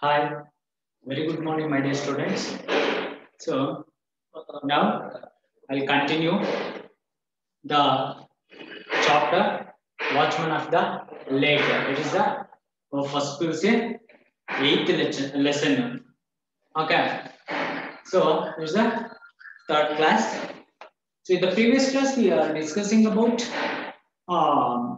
Hi, very good morning, my dear students. So now I'll continue the chapter Watchman of the Lake. It is the uh, first PUC eighth lesson. lesson. Okay. So this is the third class. So in the previous class we are discussing about um,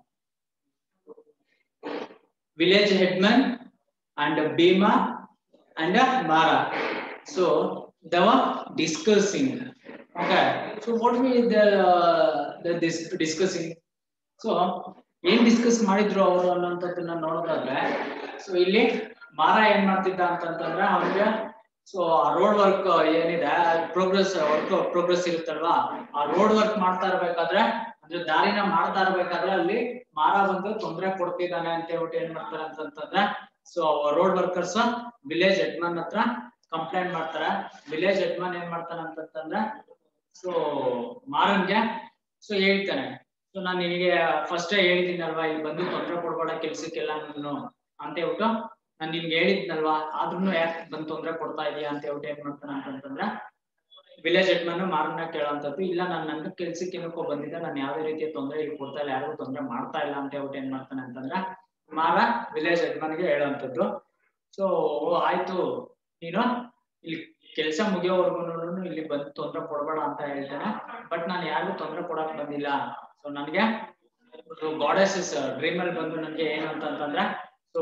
village headman and Bhima and uh, Mara. So they were discussing. Okay. So what we the uh, the dis discussing? So ಏನ್ discuss ಮಾಡಿದ್ರು ಅವರು ಅನ್ನೋಂಥದ್ದನ್ನ ನೋಡೋದಾದ್ರೆ so ಇಲ್ಲಿ ಮಾರ ಏನ್ ಮಾಡ್ತಿದ್ದ ಅಂತಂತಂದ್ರೆ ಅವ್ನಿಗೆ ಸೊ ಆ ರೋಡ್ ವರ್ಕ್ ಏನಿದೆ ಪ್ರೋಗ್ರೆಸ್ ವರ್ಕ್ ಪ್ರೋಗ್ರೆಸ್ ಇರುತ್ತಲ್ವಾ ಆ ರೋಡ್ ವರ್ಕ್ ಮಾಡ್ತಾ ಇರ್ಬೇಕಾದ್ರೆ ಅಂದ್ರೆ ದಾರಿನ ಮಾಡ್ತಾ ಇರ್ಬೇಕಾದ್ರೆ ಅಲ್ಲಿ ಮಾರ ಬಂದು ತೊಂದರೆ ಕೊಡ್ತಿದ್ದಾನೆ ಅಂತ ಹೇಳ್ಬಿಟ್ಟು ಏನ್ ಮಾಡ್ತಾರೆ ಅಂತಂತಂದ್ರೆ so road workers village headman ಹತ್ರ ಕಂಪ್ಲೇಂಟ್ ಮಾಡ್ತಾರೆ ವಿಲೇಜ್ ಹೆಡ್ಮನ್ ಏನ್ ಮಾಡ್ತಾನೆ ಅಂತಂತಂದ್ರೆ ಸೊ ಮಾರನ್ಗೆ ಸೊ ಹೇಳ್ತಾನೆ ಸೊ ನಾನು ನಿನಗೆ ಫಸ್ಟ್ ಹೇಳಿದ್ದೀನಲ್ವಾ ಇಲ್ಲಿ ಬಂದು ತೊಂದರೆ ಕೊಡ್ಬೇಡ ಕೆಲ್ಸಕ್ಕೆಲ್ಲ ನಾನು ಅಂತ ಹೇಳ್ಬಿಟ್ಟು ನಾನು ನಿನ್ಗೆ ಹೇಳಿದ್ನಲ್ವಾ ಆದ್ರೂ ಯಾಕೆ ಬಂದು ತೊಂದರೆ ಕೊಡ್ತಾ ಇದೀಯಾ ಅಂತ ಹೇಳ್ಬಿಟ್ಟು ಏನ್ ಮಾಡ್ತಾನೆ ಅಂತಂತಂದ್ರೆ ವಿಲೇಜ್ ಹೆಡ್ಮನ್ ಮಾರನ್ನ ಕೇಳೋಂಥದ್ದು ಇಲ್ಲ ನಾನು ನನ್ನ ಕೆಲ್ಸಕ್ಕೆ ಏನಕ್ಕೋ ಬಂದಿದ್ದೆ ನಾನು ಯಾವ್ದೇ ರೀತಿಯ ತೊಂದರೆ ಇಲ್ಲಿ ಕೊಡ್ತಾ ಇಲ್ಲ ಯಾರಿಗೂ ತೊಂದರೆ ಮಾಡ್ತಾ ಇಲ್ಲ ಅಂತ ಹೇಳ್ಬಿಟ್ಟು ಏನ್ ಮಾಡ್ತಾನೆ ಅಂತಂದ್ರೆ ಮಾರ ವಿಲೇಜ್ ಹೆಡ್ಮನ್ಗೆ ಹೇಳೋಂಥದ್ದು ಸೊ ಆಯ್ತು ನೀನು ಇಲ್ಲಿ ಕೆಲಸ ಮುಗಿಯೋವರೆಗೂ ಇಲ್ಲಿ ಬಂದು ತೊಂದರೆ ಕೊಡ್ಬೇಡ ಅಂತ ಹೇಳ್ತಾನೆ ಬಟ್ ನಾನು ಯಾರಿಗೂ ತೊಂದರೆ ಕೊಡಕ್ ಬಂದಿಲ್ಲ ಸೊ ನನಗೆ ಗಾಡೆಸಸ್ ಡ್ರೀಮ್ ಅಲ್ಲಿ ಬಂದು ನನಗೆ ಏನು ಅಂತಂತಂದ್ರೆ ಸೊ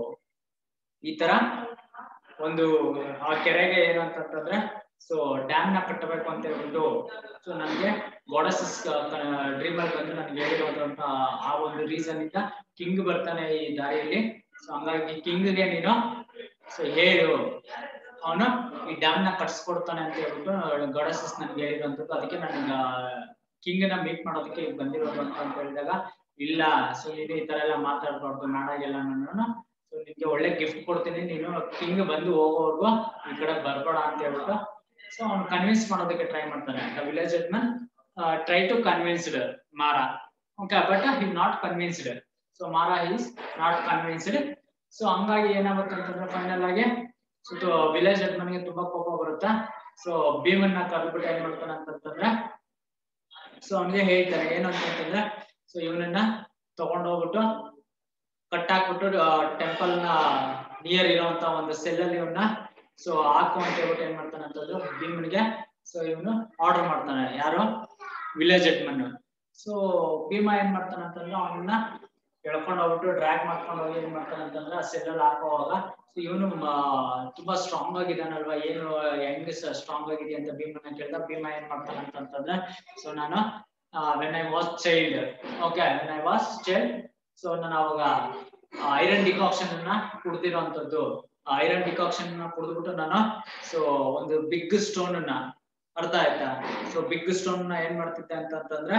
ಈ ತರ ಒಂದು ಆ ಕೆರೆಗೆ ಏನು ಅಂತಂತಂದ್ರೆ ಸೊ ಡ್ಯಾಮ್ ನ ಕಟ್ಟಬೇಕು ಅಂತ ಹೇಳ್ಬಿಟ್ಟು ಸೊ ನನಗೆ ಗಾಡೆಸಸ್ ಡ್ರೀಮ್ ಅಲ್ಲಿ ಬಂದು ನನಗೆ ಹೇಳಿರೋದಂತ ಆ ಒಂದು ರೀಸನ್ ಇಂದ ಕಿಂಗ್ ಬರ್ತಾನೆ ಈ ದಾರಿಯಲ್ಲಿ ಸೊ ಹಂಗಾಗಿ ಕಿಂಗ್ಗೆ ನೀನು ಸೊ ಹೇಳು ಅವನು ಈ ಡ್ಯಾಮ್ ನ ಕಟ್ಸ್ಕೊಡ್ತಾನೆ ಅಂತ ಹೇಳ್ಬಿಟ್ಟು ಗಾಡೆಸಸ್ ನನ್ಗೆ ಹೇಳಿರೋಂಥದ್ದು ಅದಕ್ಕೆ ನನಗೆ ಕಿಂಗ್ ನ ಮೀಟ್ ಮಾಡೋದಕ್ಕೆ ಈಗ ಬಂದಿರೋದು ಅಂತ ಅಂತ ಹೇಳಿದಾಗ ಇಲ್ಲ ಸೊ ನೀನು ಈ ತರ ಎಲ್ಲ ಮಾತಾಡ್ಬಾರ್ದು ನಾಡಾಗೆಲ್ಲ ನಾನು ಸೊ ನಿನ್ಗೆ ಒಳ್ಳೆ ಗಿಫ್ಟ್ ಕೊಡ್ತೀನಿ ನೀನು ಕಿಂಗ್ ಬಂದು ಹೋಗೋವರೆಗೂ ಈ ಕಡೆ ಬರ್ಬೇಡ ಅಂತ ಹೇಳ್ಬಿಟ್ಟು ಸೊ ಅವ್ನು ಕನ್ವಿನ್ಸ್ ಮಾಡೋದಕ್ಕೆ ಟ್ರೈ ಮಾಡ್ತಾನೆ the village headman try to convinced Mara okay but he not convinced so Mara is not convinced so ಹಂಗಾಗಿ ಏನಾಗುತ್ತೆ ಅಂತಂದ್ರೆ ಫೈನಲ್ ಆಗಿ ಸೊ ವಿಲೇಜ್ ಹೆಡ್ಮನ್ಗೆ ತುಂಬಾ ಕೋಪ ಬರುತ್ತಾ ಸೊ ಭೀಮನ್ನ ಕರೆದ್ಬಿಟ್ಟು ಏನ್ ಮಾಡ್ತಾನೆ ಅಂತಂತಂದ್ರೆ ಸೊ ಅವನಿಗೆ ಹೇಳ್ತಾರೆ ಏನು ಅಂತಂತಂದ್ರೆ ಸೊ ಇವನನ್ನ ತಗೊಂಡ್ ಹೋಗ್ಬಿಟ್ಟು ಕಟ್ಟಾಕ್ಬಿಟ್ಟು ಟೆಂಪಲ್ ನ ನಿಯರ್ ಇರೋಂತ ಒಂದು ಸೆಲ್ ಅಲ್ಲಿ ಇವನ್ನ ಸೊ ಹಾಕು ಅಂತ ಹೇಳ್ಬಿಟ್ಟು ಏನ್ ಮಾಡ್ತಾನೆ ಅಂತಂದ್ರೆ ಭೀಮನ್ಗೆ ಸೊ ಇವನು ಆರ್ಡರ್ ಮಾಡ್ತಾನೆ ಯಾರು ವಿಲೇಜ್ ಹೆಡ್ಮನ್ ಸೊ ಭೀಮ ಏನ್ ಮಾಡ್ತಾನೆ ಅಂತಂದ್ರೆ ಅವನ್ನ ಎಳ್ಕೊಂಡ್ ಹೋಗ್ಬಿಟ್ಟು ಡ್ರ್ಯಾಗ್ ಮಾಡ್ಕೊಂಡು ಹೋಗಿ ಏನ್ ಮಾಡ್ತಾನೆ ಅಂತಂದ್ರೆ ಆ ಸೆಲ್ ಅಲ್ಲಿ ಹಾಕೋವಾಗ ಸೊ ಇವನು ತುಂಬಾ ಸ್ಟ್ರಾಂಗ್ ಆಗಿದ್ದಾನಲ್ವಾ ಏನು ಹೆಂಗ್ ಸ್ಟ್ರಾಂಗ್ ಆಗಿದೆ ಅಂತ ಭೀಮನ ಕೇಳಿದ ಭೀಮ ಏನ್ ಮಾಡ್ತಾನೆ ಅಂತಂತಂದ್ರೆ ಸೊ ನಾನು when I was child okay when I was child so ನಾನು ಅವಾಗ ಐರನ್ ಡಿಕಾಕ್ಷನ್ ಅನ್ನ ಕುಡ್ದಿರೋಂಥದ್ದು ಐರನ್ ಡಿಕಾಕ್ಷನ್ ನ ಕುಡಿದ್ಬಿಟ್ಟು ನಾನು ಸೊ ಒಂದು ಬಿಗ್ ಸ್ಟೋನ್ ಅನ್ನ ಅರ್ಥ ಆಯ್ತಾ ಸೊ ಬಿಗ್ ಸ್ಟೋನ್ ನ ಏನ್ ಮಾಡ್ತಿದ್ದೆ ಅಂತಂತಂದ್ರೆ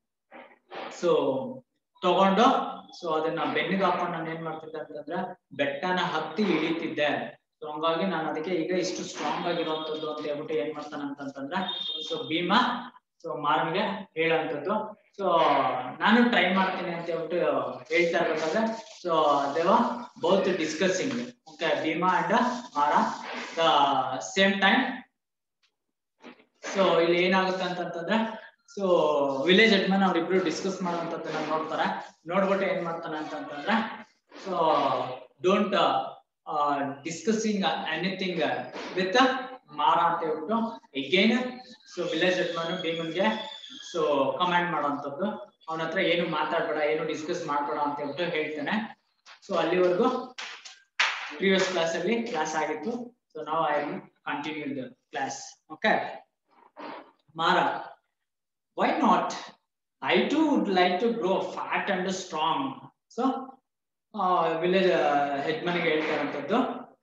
ಸೊ ತಗೊಂಡು ಸೊ ಅದನ್ನ ಬೆನ್ನಿಗೆ ಹಾಕೊಂಡು ನಾನು ಏನ್ ಮಾಡ್ತಿದ್ದೆ ಅಂತಂದ್ರೆ ಬೆಟ್ಟನ ಹತ್ತಿ ಇಳಿತಿದ್ದೆ ಸೊ ಹಂಗಾಗಿ ನಾನು ಅದಕ್ಕೆ ಈಗ ಇಷ್ಟು ಸ್ಟ್ರಾಂಗ್ ಆಗಿರುವಂತದ್ದು ಅಂತ ಹೇಳ್ಬಿಟ್ಟು ಏನ್ ಮಾಡ್ತಾನೆ ಅಂತಂತಂದ್ರೆ ಸೊ ಭೀಮಾ ಸೊ ಮಾರನ್ಗೆ ಹೇಳೋಂಥದ್ದು ಸೊ ನಾನು ಟ್ರೈ ಮಾಡ್ತೀನಿ ಅಂತ ಹೇಳ್ಬಿಟ್ಟು ಹೇಳ್ತಾ ಇರ್ಬೇಕಾದ್ರೆ so they were both discussing okay Bhima and Mara the same time so ಇಲ್ಲಿ ಏನಾಗುತ್ತೆ ಅಂತಂತಂದ್ರೆ ಸೊ ವಿಲೇಜ್ ಹೆಡ್ಮನ್ ಅವ್ರಿಬ್ರು ಡಿಸ್ಕಸ್ ಮಾಡುವಂತದ್ದನ್ನ ನೋಡ್ತಾರೆ ನೋಡ್ಬಿಟ್ಟು ಏನ್ ಮಾಡ್ತಾನೆ ಅಂತಂತಂದ್ರೆ so don't discussing anything with Mara ಅಂತ ಹೇಳ್ಬಿಟ್ಟು ಎಗೇನ್ ಸೊ ವಿಲೇಜ್ ಹೆಡ್ಮನ್ ಭೀಮನ್ಗೆ ಸೊ ಕಮೆಂಟ್ ಮಾಡೋಂಥದ್ದು ಅವನ ಹತ್ರ ಏನು ಮಾತಾಡ್ಬೇಡ ಏನು ಡಿಸ್ಕಸ್ ಮಾಡ್ಬೇಡ ಅಂತ ಹೇಳ್ಬಿಟ್ಟು ಹೇಳ್ತಾನೆ ಸೊ ಅಲ್ಲಿವರೆಗೂ ಪ್ರಿವಿಯಸ್ ಕ್ಲಾಸ್ ಅಲ್ಲಿ ಕ್ಲಾಸ್ ಆಗಿತ್ತು ಸೊ ನಾವು I continue the class okay Mara why not i too would like to grow fat and strong so village headman ಗೆ ಹೇಳ್ತಾರಂತದ್ದು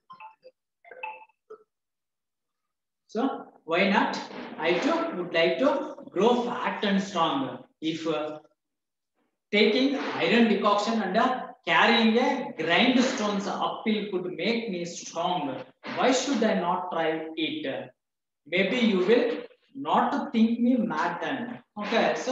so why not I to would like to grow fat and strong if taking iron decoction and carrying a grindstones uphill could make me strong why should i not try it maybe you will not to think me mad then okay so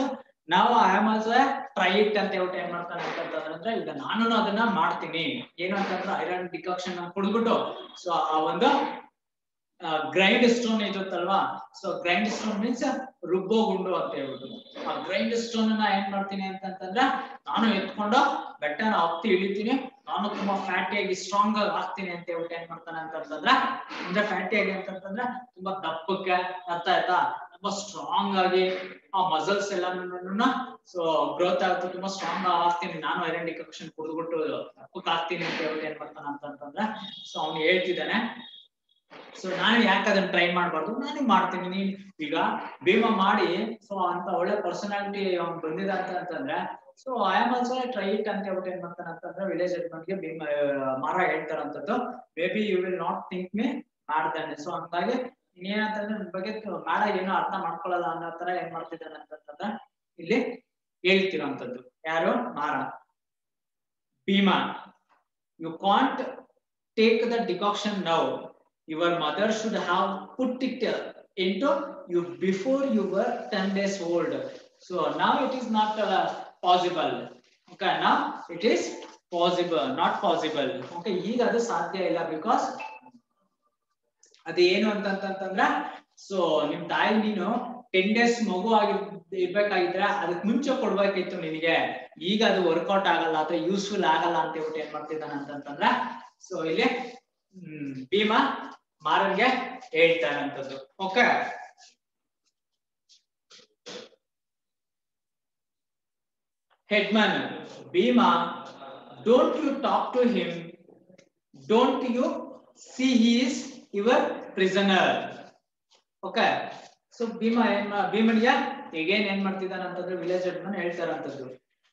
ನಾವು I am also try it ಅಂತ ಹೇಳ್ಬಿಟ್ಟು ಏನ್ ಮಾಡ್ತಾನೆ ಅಂತಂದ್ರೆ ಈಗ ನಾನು ಅದನ್ನ ಮಾಡ್ತೀನಿ ಏನು ಅಂತಂದ್ರೆ ಐರನ್ ಡಿಕಾಕ್ಷನ್ ಕುಡ್ಬಿಟ್ಟು ಸೊ ಆ ಒಂದು ಗ್ರೈಂಡ್ ಸ್ಟೋನ್ ಇರುತ್ತಲ್ವಾ ಸೊ ಗ್ರೈಂಡ್ ಸ್ಟೋನ್ ಮೀನ್ಸ್ ರುಬ್ಬೋ ಗುಂಡು ಅಂತ ಹೇಳ್ಬಿಟ್ಟು ಆ ಗ್ರೈಂಡ್ ಸ್ಟೋನ್ ಅನ್ನ ಏನ್ ಮಾಡ್ತೀನಿ ಅಂತಂತಂದ್ರೆ ನಾನು ಎತ್ಕೊಂಡು ಬೆಟ್ಟನ ಹತ್ತಿ ಇಳಿತೀನಿ ನಾನು ತುಂಬಾ ಫ್ಯಾಟಿ ಆಗಿ ಸ್ಟ್ರಾಂಗ್ ಆಗಿ ಆಗ್ತೀನಿ ಅಂತ ಹೇಳ್ಬಿಟ್ಟು ಏನ್ ಮಾಡ್ತಾನೆ ಅಂತಂತಂದ್ರೆ ಅಂದ್ರೆ ಫ್ಯಾಟಿ ಆಗಿ ಅಂತಂತಂದ್ರೆ ತುಂಬಾ ದಪ್ಪಕ್ಕೆ ಅರ್ಥ ಆಯ್ತಾ ತುಂಬಾ ಸ್ಟ್ರಾಂಗ್ ಆಗಿ ಆ ಮಸಲ್ಸ್ ಎಲ್ಲ ಸೊ ಗ್ರೋತ್ ಆಗುತ್ತೆ ತುಂಬಾ ಸ್ಟ್ರಾಂಗ್ ಆಗ್ತೀನಿ ನಾನು ಐರನ್ ಡಿಕಾಕ್ಷನ್ ಕುಡಿದ್ಬಿಟ್ಟು ದಪ್ಪಕ್ಕೆ ಆಗ್ತೀನಿ ಅಂತ ಹೇಳ್ಬಿಟ್ಟು ಏನ್ ಮಾಡ್ತಾನೆ ಅಂತಂತಂದ್ರೆ ಸೊ ಅವ್ನು ಹೇಳ್ತಿದ್ದಾನೆ ಸೊ ನಾನು ಯಾಕೆ ಅದನ್ನ ಟ್ರೈ ಮಾಡ್ಬಾರ್ದು ನಾನು ಮಾಡ್ತೀನಿ ನೀನ್ ಈಗ ಭೀಮಾ ಮಾಡಿ ಸೊ ಅಂತ ಒಳ್ಳೆ ಪರ್ಸನಾಲಿಟಿ ಅವ್ನು ಬಂದಿದ ಅಂತ ಅಂತಂದ್ರೆ so I am also try it ಅಂತ ಹೇಳ್ಬಿಟ್ಟು ಏನ್ ಮಾಡ್ತಾನೆ ಅಂತಂದ್ರೆ ವಿಲೇಜ್ ಗೆ ಭೀಮ ಮಾರ ಹೇಳ್ತಾರಂತದ್ದು maybe you will not think me ಮಾಡ್ತಾನೆ ಸೊ ಹಂಗಾಗಿ ಏನಂತಂದ್ರೆ ನಿಮ್ ಬಗ್ಗೆ ಮಾಡ ಏನೋ ಅರ್ಥ ಮಾಡ್ಕೊಳ್ಳಲ್ಲ ಅನ್ನೋ ತರ ಏನ್ ಮಾಡ್ತಿದ್ದಾನೆ ಅಂತಂತಂದ್ರೆ ಇಲ್ಲಿ ಹೇಳ್ತಿರೋಂಥದ್ದು ಯಾರು Mara Bhima you can't take the decoction now your mother should have put it into you before you were 10 days old so now it is not uh, possible okay now it is possible not possible okay ಈಗ ಅದು ಸಾಧ್ಯ ಇಲ್ಲ because ಅದು ಏನು ಅಂತಂತಂದ್ರ so ನಿಮ್ ತಾಯಿ ನೀನು ten days ಮಗು ಆಗಿ ಇರ್ಬೇಕಾಗಿದ್ರೆ ಅದಕ್ ಮುಂಚೆ ಕೊಡ್ಬೇಕಿತ್ತು ನಿನಗೆ ಈಗ ಅದು ವರ್ಕೌಟ್ ಆಗಲ್ಲ ಅಥವಾ ಯೂಸ್ಫುಲ್ ಆಗಲ್ಲ ಅಂತ ಹೇಳ್ಬಿಟ್ಟು ಏನ್ ಮಾಡ್ತಿದ್ದಾನೆ ಅಂತಂತಂದ್ರ ಸೊ ಇಲ್ಲಿ ಹ್ಮ್ ಭೀಮಾ ಮಾರನ್ಗೆ ಹೇಳ್ತಾನಂತದ್ದು okay headman Bhima don't you talk to him don't you see he is your prisoner okay so Bhima ಏನ್ ಭೀಮನ್ಗೆ ಈಗೇನ್ ಏನ್ ಮಾಡ್ತಿದ್ದಾನೆ ಅಂತಂದ್ರೆ ವಿಲೇಜ್ ಹೆಡ್ಮನ್ ಹೇಳ್ತಾರಂತದ್ದು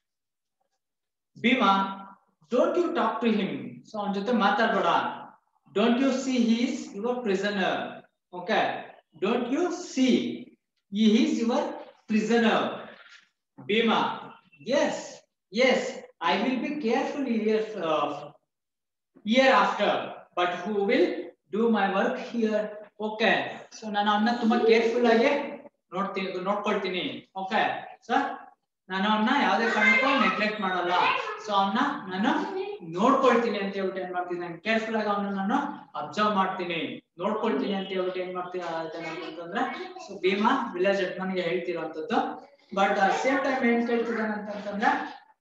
Bhima don't you talk to him so ಅವನ ಜೊತೆ ಮಾತಾಡ್ಬೇಡ don't you see he is your prisoner okay don't you see he is your prisoner bhima yes yes i will be careful here uh, hereafter but who will do my work here okay so ನಾನು ಅವನ್ನ ತುಂಬಾ careful ಆಗಿ ನೋಡ್ತೀನಿ ನೋಡ್ಕೊಳ್ತೀನಿ okay sir ನಾನು ಅವನ್ನ ಯಾವುದೇ ಕಾರಣಕ್ಕೂ neglect ಮಾಡಲ್ಲ ಸೊ ಅವನ್ನ ನಾನು ನೋಡ್ಕೊಳ್ತೀನಿ ಅಂತ ಹೇಳ್ಬಿಟ್ಟು ಏನ್ ಮಾಡ್ತೀನಿ ನಾನು ಕೇರ್ಫುಲ್ ಆಗಿ ಅವನ್ನ ನಾನು ಅಬ್ಸರ್ವ್ ಮಾಡ್ತೀನಿ ನೋಡ್ಕೊಳ್ತೀನಿ ಅಂತ ಹೇಳ್ಬಿಟ್ಟು ಏನ್ ಮಾಡ್ತೀನಿ ಅಂತಂದ್ರೆ ಸೊ ಭೀಮಾ ವಿಲೇಜ್ ನನಗೆ ಹೇಳ್ತಿರೋಂಥದ್ದು ಬಟ್ ಸೇಮ್ ಟೈಮ್ ಏನ್ ಕೇಳ್ತಿದ್ದಾನೆ ಅಂತಂತಂದ್ರೆ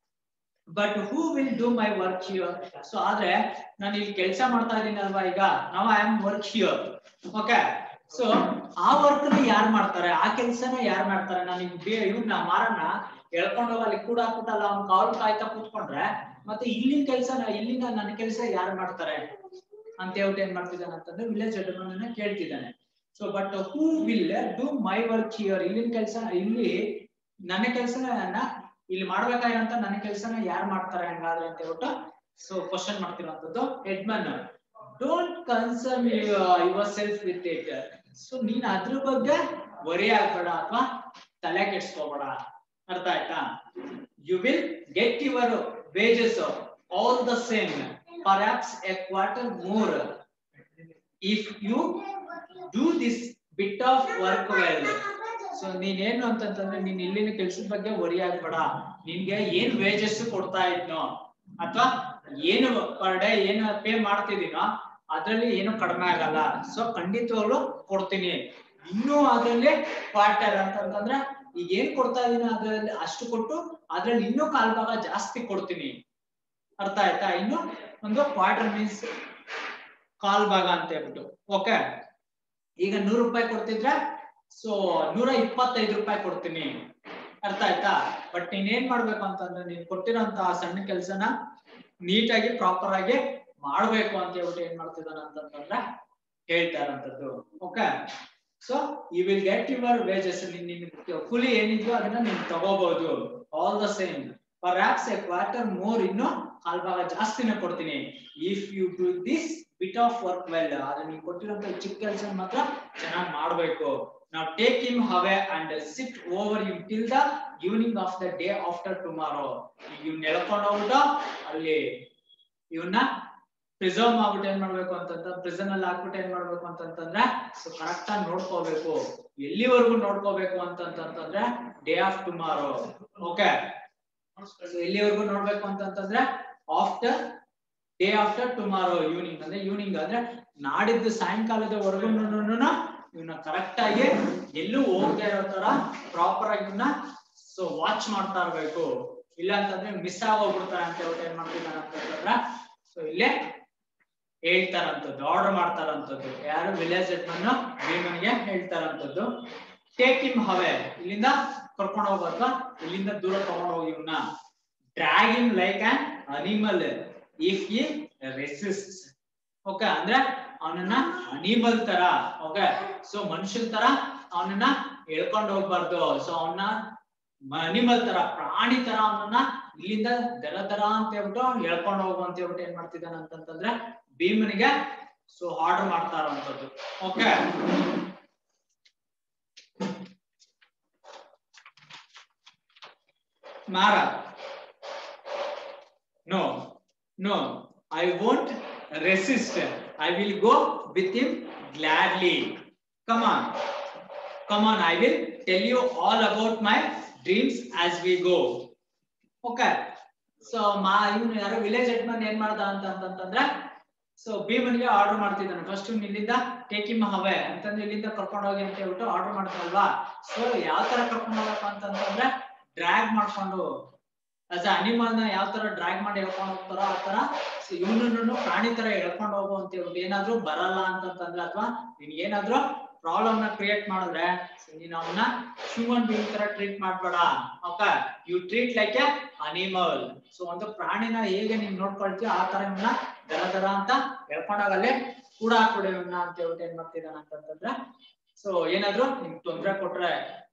but who will do my work here so ಆದ್ರೆ ನಾನು ಇಲ್ಲಿ ಕೆಲಸ ಮಾಡ್ತಾ ಇದ್ದೀನಿ ಅಲ್ವಾ ಈಗ ನಾವು I am work here okay so ಆ ವರ್ಕ್ ನ ಯಾರು ಮಾಡ್ತಾರೆ ಆ ಕೆಲ್ಸನ ಯಾರು ಮಾಡ್ತಾರೆ ನಾನು ಈಗ ಇವ್ನ ಮಾರನ್ನ ಎಳ್ಕೊಂಡು ಹೋಗಿ ಅಲ್ಲಿ ಕೂಡ ಹಾಕ್ಬಿಟ್ಟಲ್ಲ ಅವ್ನ ಕಾಲ್ ಕಾಯ್ತಾ ಕೂತ್ಕೊಂಡ್ರೆ ಮತ್ತೆ ಇಲ್ಲಿನ ಕೆಲ್ಸನ ಇಲ್ಲಿನ ನನ್ನ ಕೆಲಸ ಯಾರು ಮಾಡ್ತಾರೆ ಅಂತ ಹೇಳ್ಬಿಟ್ಟು ಏನ್ ಮಾಡ್ತಿದ್ದಾನೆ ಅಂತಂದ್ರೆ ವಿಲೇಜ್ ಅಡ್ಮನ್ನ ಕೇಳ್ತಿದ್ದಾನೆ so but who will do my work here ಇಲ್ಲಿನ ಕೆಲಸ ಇಲ್ಲಿ ನನ್ನ ಕೆಲಸನ ಇಲ್ಲಿ ಮಾಡ್ಬೇಕಾಗಿರೋಂತ ನನ್ನ ಕೆಲಸನ ಯಾರು ಮಾಡ್ತಾರೆ ಹಂಗಾದ್ರೆ ಅಂತ ಹೇಳ್ಬಿಟ್ಟು ಸೊ ಕ್ವಶನ್ ಮಾಡ್ತಿರೋಂಥದ್ದು headman don't concern yourself with it so ನೀನ್ ಅದ್ರ ಬಗ್ಗೆ ವರಿ ಆಗ್ಬೇಡ ಅಥವಾ ತಲೆ ಕೆಡ್ಸ್ಕೋಬೇಡ ಅರ್ಥ ಆಯ್ತಾ you will get your wages all the same perhaps a quarter more if you do this bit of work well so ನೀನೇನು ಅಂತಂತಂದ್ರೆ ನೀನ್ ಇಲ್ಲಿನ ಕೆಲ್ಸದ ಬಗ್ಗೆ ವರಿ ಆಗ್ಬೇಡ ನಿನ್ಗೆ ಏನ್ ವೇಜಸ್ ಕೊಡ್ತಾ ಇದ್ನೋ ಅಥವಾ ಏನು ಪರ್ ಡೇ ಏನು ಪೇ ಮಾಡ್ತಿದೀನೋ ಅದ್ರಲ್ಲಿ ಏನು ಕಡಿಮೆ ಆಗಲ್ಲ ಸೊ ಖಂಡಿತವಾಗ್ಲು ಕೊಡ್ತೀನಿ ಇನ್ನೂ ಅದ್ರಲ್ಲಿ ಕ್ವಾರ್ಟರ್ ಅಂತಂದ್ರೆ ಈಗ ಏನ್ ಕೊಡ್ತಾ ಇದೀನಿ ಅದ್ರಲ್ಲಿ ಅಷ್ಟು ಕೊಟ್ಟು ಅದ್ರಲ್ಲಿ ಇನ್ನೂ ಕಾಲ್ ಭಾಗ ಜಾಸ್ತಿ ಕೊಡ್ತೀನಿ ಅರ್ಥ ಆಯ್ತಾ ಇನ್ನು ಒಂದು ಕ್ವಾರ್ಟರ್ ಮೀನ್ಸ್ ಕಾಲ್ ಭಾಗ ಅಂತ ಹೇಳ್ಬಿಟ್ಟು ಓಕೆ ಈಗ ನೂರು ರೂಪಾಯಿ ಕೊಡ್ತಿದ್ರೆ ಸೊ ನೂರ ಇಪ್ಪತ್ತೈದು ರೂಪಾಯಿ ಕೊಡ್ತೀನಿ ಅರ್ಥ ಆಯ್ತಾ ಬಟ್ ನೀನ್ ಏನ್ ಮಾಡ್ಬೇಕು ಅಂತಂದ್ರೆ ನೀನ್ ಕೊಟ್ಟಿರೋಂತ ಸಣ್ಣ ಕೆಲ್ಸನ ನೀಟಾಗಿ ಪ್ರಾಪರ್ ಆಗಿ ಮಾಡ್ಬೇಕು ಅಂತ ಹೇಳ್ಬಿಟ್ಟು ಏನ್ ಮಾಡ್ತಿದ್ದಾನೆ ಅಂತಂದ್ರೆ ಹೇಳ್ತಾ ಇರೋಂಥದ್ದು okay so you will get your wages ನಿನ್ ಕೂಲಿ ಏನಿದ್ಯೋ ಅದನ್ನ ನೀನ್ ತಗೋಬಹುದು all the same perhaps a quarter more ಇನ್ನು ಕಾಲ್ ಭಾಗ ಜಾಸ್ತಿನೇ ಕೊಡ್ತೀನಿ if you do this bit of work well ಆದ್ರೆ ನೀನ್ ಕೊಟ್ಟಿರೋಂತ ಚಿಕ್ಕ ಕೆಲಸ ಮಾತ್ರ ಚೆನ್ನಾಗಿ ಮಾಡ್ಬೇಕು ನಾವು take him away and sit over you till the evening of the day after tomorrow ಇವ್ನ ಎಳ್ಕೊಂಡು ಹೋಗ್ಬಿಟ್ಟು ಅಲ್ಲಿ ಇವನ್ನ ಪ್ರಿಸರ್ವ್ ಮಾಡ್ಬಿಟ್ಟು ಏನ್ ಮಾಡ್ಬೇಕು ಅಂತಂತ ಪ್ರಿಸನ್ ಅಲ್ಲಿ ಹಾಕ್ಬಿಟ್ಟು ಏನ್ ಮಾಡ್ಬೇಕು ಅಂತಂತಂದ್ರೆ ಸೊ ಕರೆಕ್ಟ್ ಆಗಿ ನೋಡ್ಕೋಬೇಕು ಎಲ್ಲಿವರೆಗೂ ನೋಡ್ಕೋಬೇಕು ಅಂತಂತಂದ್ರೆ day of tomorrow okay so ಇಲ್ಲಿವರೆಗೂ ನೋಡ್ಬೇಕು ಅಂತಂತಂದ್ರೆ after day after tomorrow evening ಅಂದ್ರೆ ಈವ್ನಿಂಗ್ ಅಂದ್ರೆ ನಾಡಿದ್ದು ಸಾಯಂಕಾಲದವರೆಗೂ ಇವನ್ನ ಕರೆಕ್ಟ್ ಆಗಿ ಎಲ್ಲೂ ಹೋಗದೆ ಇರೋ ತರ ಪ್ರಾಪರ್ ಆಗಿ ಇವನ್ನ ಸೊ ವಾಚ್ ಮಾಡ್ತಾ ಇರ್ಬೇಕು ಇಲ್ಲ ಅಂತಂದ್ರೆ ಮಿಸ್ ಆಗೋಗ್ಬಿಡ್ತಾರೆ ಅಂತ ಹೇಳ್ಬಿಟ್ಟು ಏನ್ ಮಾಡ್ತಿದ್ದಾನೆ ಅಂತಂದ್ರೆ ಸೊ ಇಲ್ಲೇ ಹೇಳ್ತಾರಂತದ್ದು ಆರ್ಡರ್ ಮಾಡ್ತಾರಂತದ್ದು ಯಾರು ವಿಲೇಜ್ ಅನ್ನು ಭೀಮನಿಗೆ ಹೇಳ್ತಾರಂತದ್ದು ಟೇಕ್ ಇಮ್ ಹವೆ ಇಲ್ಲಿಂದ ಕರ್ಕೊಂಡು ಹೋಗೋ ಅಥವಾ ಇಲ್ಲಿಂದ ದೂರ ತಗೊಂಡು ಹೋಗಿ ಇವನ್ನ drag him like an animal if he resist okay ಅಂದ್ರೆ ಅವನನ್ನ ಅನಿಮಲ್ ತರ ಓಕೆ ಸೊ ಮನುಷ್ಯನ ತರ ಅವನನ್ನ ಎಳ್ಕೊಂಡು ಹೋಗ್ಬಾರ್ದು ಸೊ ಅವನ್ನ ಅನಿಮಲ್ ತರ ಪ್ರಾಣಿ ತರ ಅವನನ್ನ ಇಲ್ಲಿಂದ ದರ ದರ ಅಂತ ಹೇಳ್ಬಿಟ್ಟು ಎಳ್ಕೊಂಡು ಹೋಗು ಅಂತ ಹೇಳ್ಬಿಟ್ಟು ಏನ್ ಮಾಡ್ತಿದ್ದಾನೆ ಅಂತಂತಂದ್ರೆ ಭೀಮನಿಗೆ ಸೊ ಆರ್ಡರ್ ಮಾಡ್ತಾ ಇರುವಂತದ್ದು ಓಕೆ ಮಾರ No, no, I won't resist. I will go with him gladly. Come on, come on, I will tell you all about my dreams as we go. Okay. So ಮಾ ಇವನು ಯಾರು village headman ಏನ್ ಮಾಡ್ದ ಅಂತ ಅಂತಂದ್ರೆ so ಭೀಮನ್ಗೆ order ಮಾಡ್ತಿದ್ದಾನೆ first ಇವ್ನು ಇಲ್ಲಿಂದ ಟೇಕ್ ಇಮ್ ಹವೆ ಅಂತಂದ್ರೆ ಇಲ್ಲಿಂದ ಕರ್ಕೊಂಡು ಹೋಗಿ ಅಂತ ಹೇಳ್ಬಿಟ್ಟು ಆರ್ಡರ್ ಮಾಡ್ತಾರಲ್ವಾ ಸೊ ಯಾವ ತರ ಕರ್ಕೊಂಡು ಹೋಗಪ್ಪ ಅಂತಂದ್ರೆ ಡ್ರ್ಯಾಗ್ ಮಾಡ್ಕೊಂಡು ಆಸ್ ಅನಿಮಲ್ ನ ಯಾವ ತರ ಡ್ರ್ಯಾಗ್ ಮಾಡಿ ಹೇಳ್ಕೊಂಡು ಹೋಗ್ತಾರೋ ಆ ತರ ಇವನನ್ನು ಪ್ರಾಣಿ ತರ ಎಳ್ಕೊಂಡು ಹೋಗು ಅಂತ ಹೇಳ್ಬಿಟ್ಟು ಏನಾದ್ರೂ ಬರಲ್ಲ ಅಂತಂತಂದ್ರೆ ಅಥವಾ ನೀನ್ ಏನಾದ್ರೂ ಪ್ರಾಬ್ಲಮ್ ನ ಕ್ರಿಯೇಟ್ ಮಾಡಿದ್ರೆ ನೀನ್ ಅವನ್ನ ಹ್ಯೂಮನ್ ಬೀಯಿಂಗ್ ತರ ಟ್ರೀಟ್ ಮಾಡ್ಬೇಡ okay you treat like a animal so ಒಂದು ಪ್ರಾಣಿನ ಹೇಗೆ ನೀನ್ ನೋಡ್ಕೊಳ್ತೀಯ ಆ ತರ ಇವನ್ನ ದರ ದರ ಅಂತ ಹೇಳ್ಕೊಂಡಾಗಲ್ಲೇ ಕೂಡ ಹಾಕ್ಬಿಡಿ ಇವನ್ನ ಅಂತ ಹೇಳ್ಬಿಟ್ಟು ಏನ್ ಮಾಡ್ತಿದ್ದಾನ ಅಂತಂತಂದ್ರೆ ಸೊ ಏನಾದ್ರು ನಿಮ್ಗೆ ತೊಂದ್ರೆ ಕೊಟ್ರೆ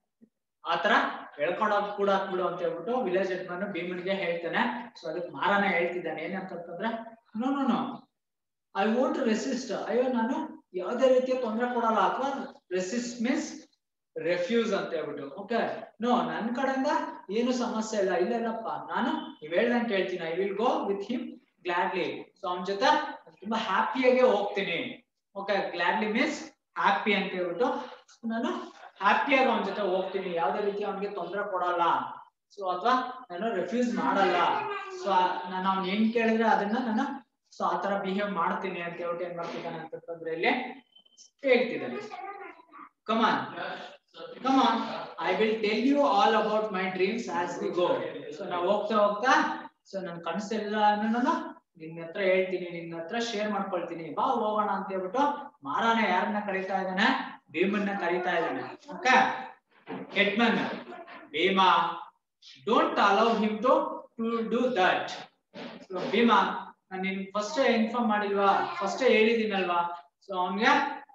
ಆತರ ಹೇಳ್ಕೊಂಡೋಗ್ ಕೂಡ ಹಾಕ್ಬಿಡು ಅಂತ ಹೇಳ್ಬಿಟ್ಟು ವಿಲೇಜ್ ಹೆಡ್ಮನ್ ಭೀಮನ್ಗೆ ಹೇಳ್ತಾನೆ ಸೊ ಅದಕ್ಕೆ ಮಾರನ ಹೇಳ್ತಿದ್ದಾನೆ ಏನಂತಂತಂದ್ರೆ no no no I won't resist ಅಯ್ಯೋ ನಾನು ಯಾವ್ದೇ ರೀತಿಯ ತೊಂದರೆ ಕೊಡಲ್ಲ ಅಥವಾ ರೆಸಿಸ್ಟ್ ಮೀನ್ಸ್ ರೆಫ್ಯೂಸ್ ಅಂತ ಹೇಳ್ಬಿಟ್ಟು ಓಕೆ ನೋ ನನ್ ಕಡೆಯಿಂದ ಏನು ಸಮಸ್ಯೆ ಇಲ್ಲ ಇಲ್ಲ ಇಲ್ಲಪ್ಪ ನಾನು ನೀವ್ ಹೇಳ್ದಂಗೆ ಕೇಳ್ತೀನಿ I will go with him gladly so ಅವನ ಜೊತೆ ತುಂಬಾ ಹ್ಯಾಪಿಯಾಗೆ ಹೋಗ್ತೀನಿ ಓಕೆ ಗ್ಲಾಡ್ಲಿ ಮೀನ್ಸ್ ಹ್ಯಾಪಿ ಅಂತ ಹೇಳ್ಬಿಟ್ಟು ನಾನು ಹ್ಯಾಪಿಯಾಗಿ ಅವನ ಜೊತೆ ಹೋಗ್ತೀನಿ ಯಾವ್ದೇ ರೀತಿ ಅವನಿಗೆ ತೊಂದರೆ ಕೊಡಲ್ಲ ಸೊ ಅಥವಾ ನಾನು ರೆಫ್ಯೂಸ್ ಮಾಡಲ್ಲ ಸೊ ನಾನು ಅವ್ನ್ ಏನ್ ಕೇಳಿದ್ರೆ ಅದನ್ನ ನಾನು ಸೊ ಆತರ ಬಿಹೇವ್ ಮಾಡ್ತೀನಿ ಅಂತ ಹೇಳ್ಬಿಟ್ಟು ಏನ್ ಮಾಡ್ತಿದ್ದಾನೆ ಅಂತಂದ್ರೆ ಇಲ್ಲಿ ಹೇಳ್ತಿದ್ದಾನೆ come on come on I will tell you all about my dreams as we go so ನಾವು ಹೋಗ್ತಾ ಹೋಗ್ತಾ ಸೊ ನನ್ ಕನಸೆಲ್ಲ ನಾನು ನಿನ್ನ ಹತ್ರ ಹೇಳ್ತೀನಿ ನಿನ್ನ ಹತ್ರ ಶೇರ್ ಮಾಡ್ಕೊಳ್ತೀನಿ ಬಾ ಹೋಗೋಣ ಅಂತ ಹೇಳ್ಬಿಟ್ಟು ಮಾರಾನ ಯಾರನ್ನ ಕರೀತಾ ಇದ್ದಾನೆ ಭೀಮನ್ನ ಕರೀತಾ ಇದ್ದಾನೆ okay headman Bhima don't allow him to to do that Bhima ನಾನು ನಿನ್ ಫಸ್ಟ್ ಇನ್ಫಾರ್ಮ್ ಮಾಡಿಲ್ವಾ ಫಸ್ಟ್ ಹೇಳಿದೀನಲ್ವಾ ಸೊ ಅವನ್ಗೆ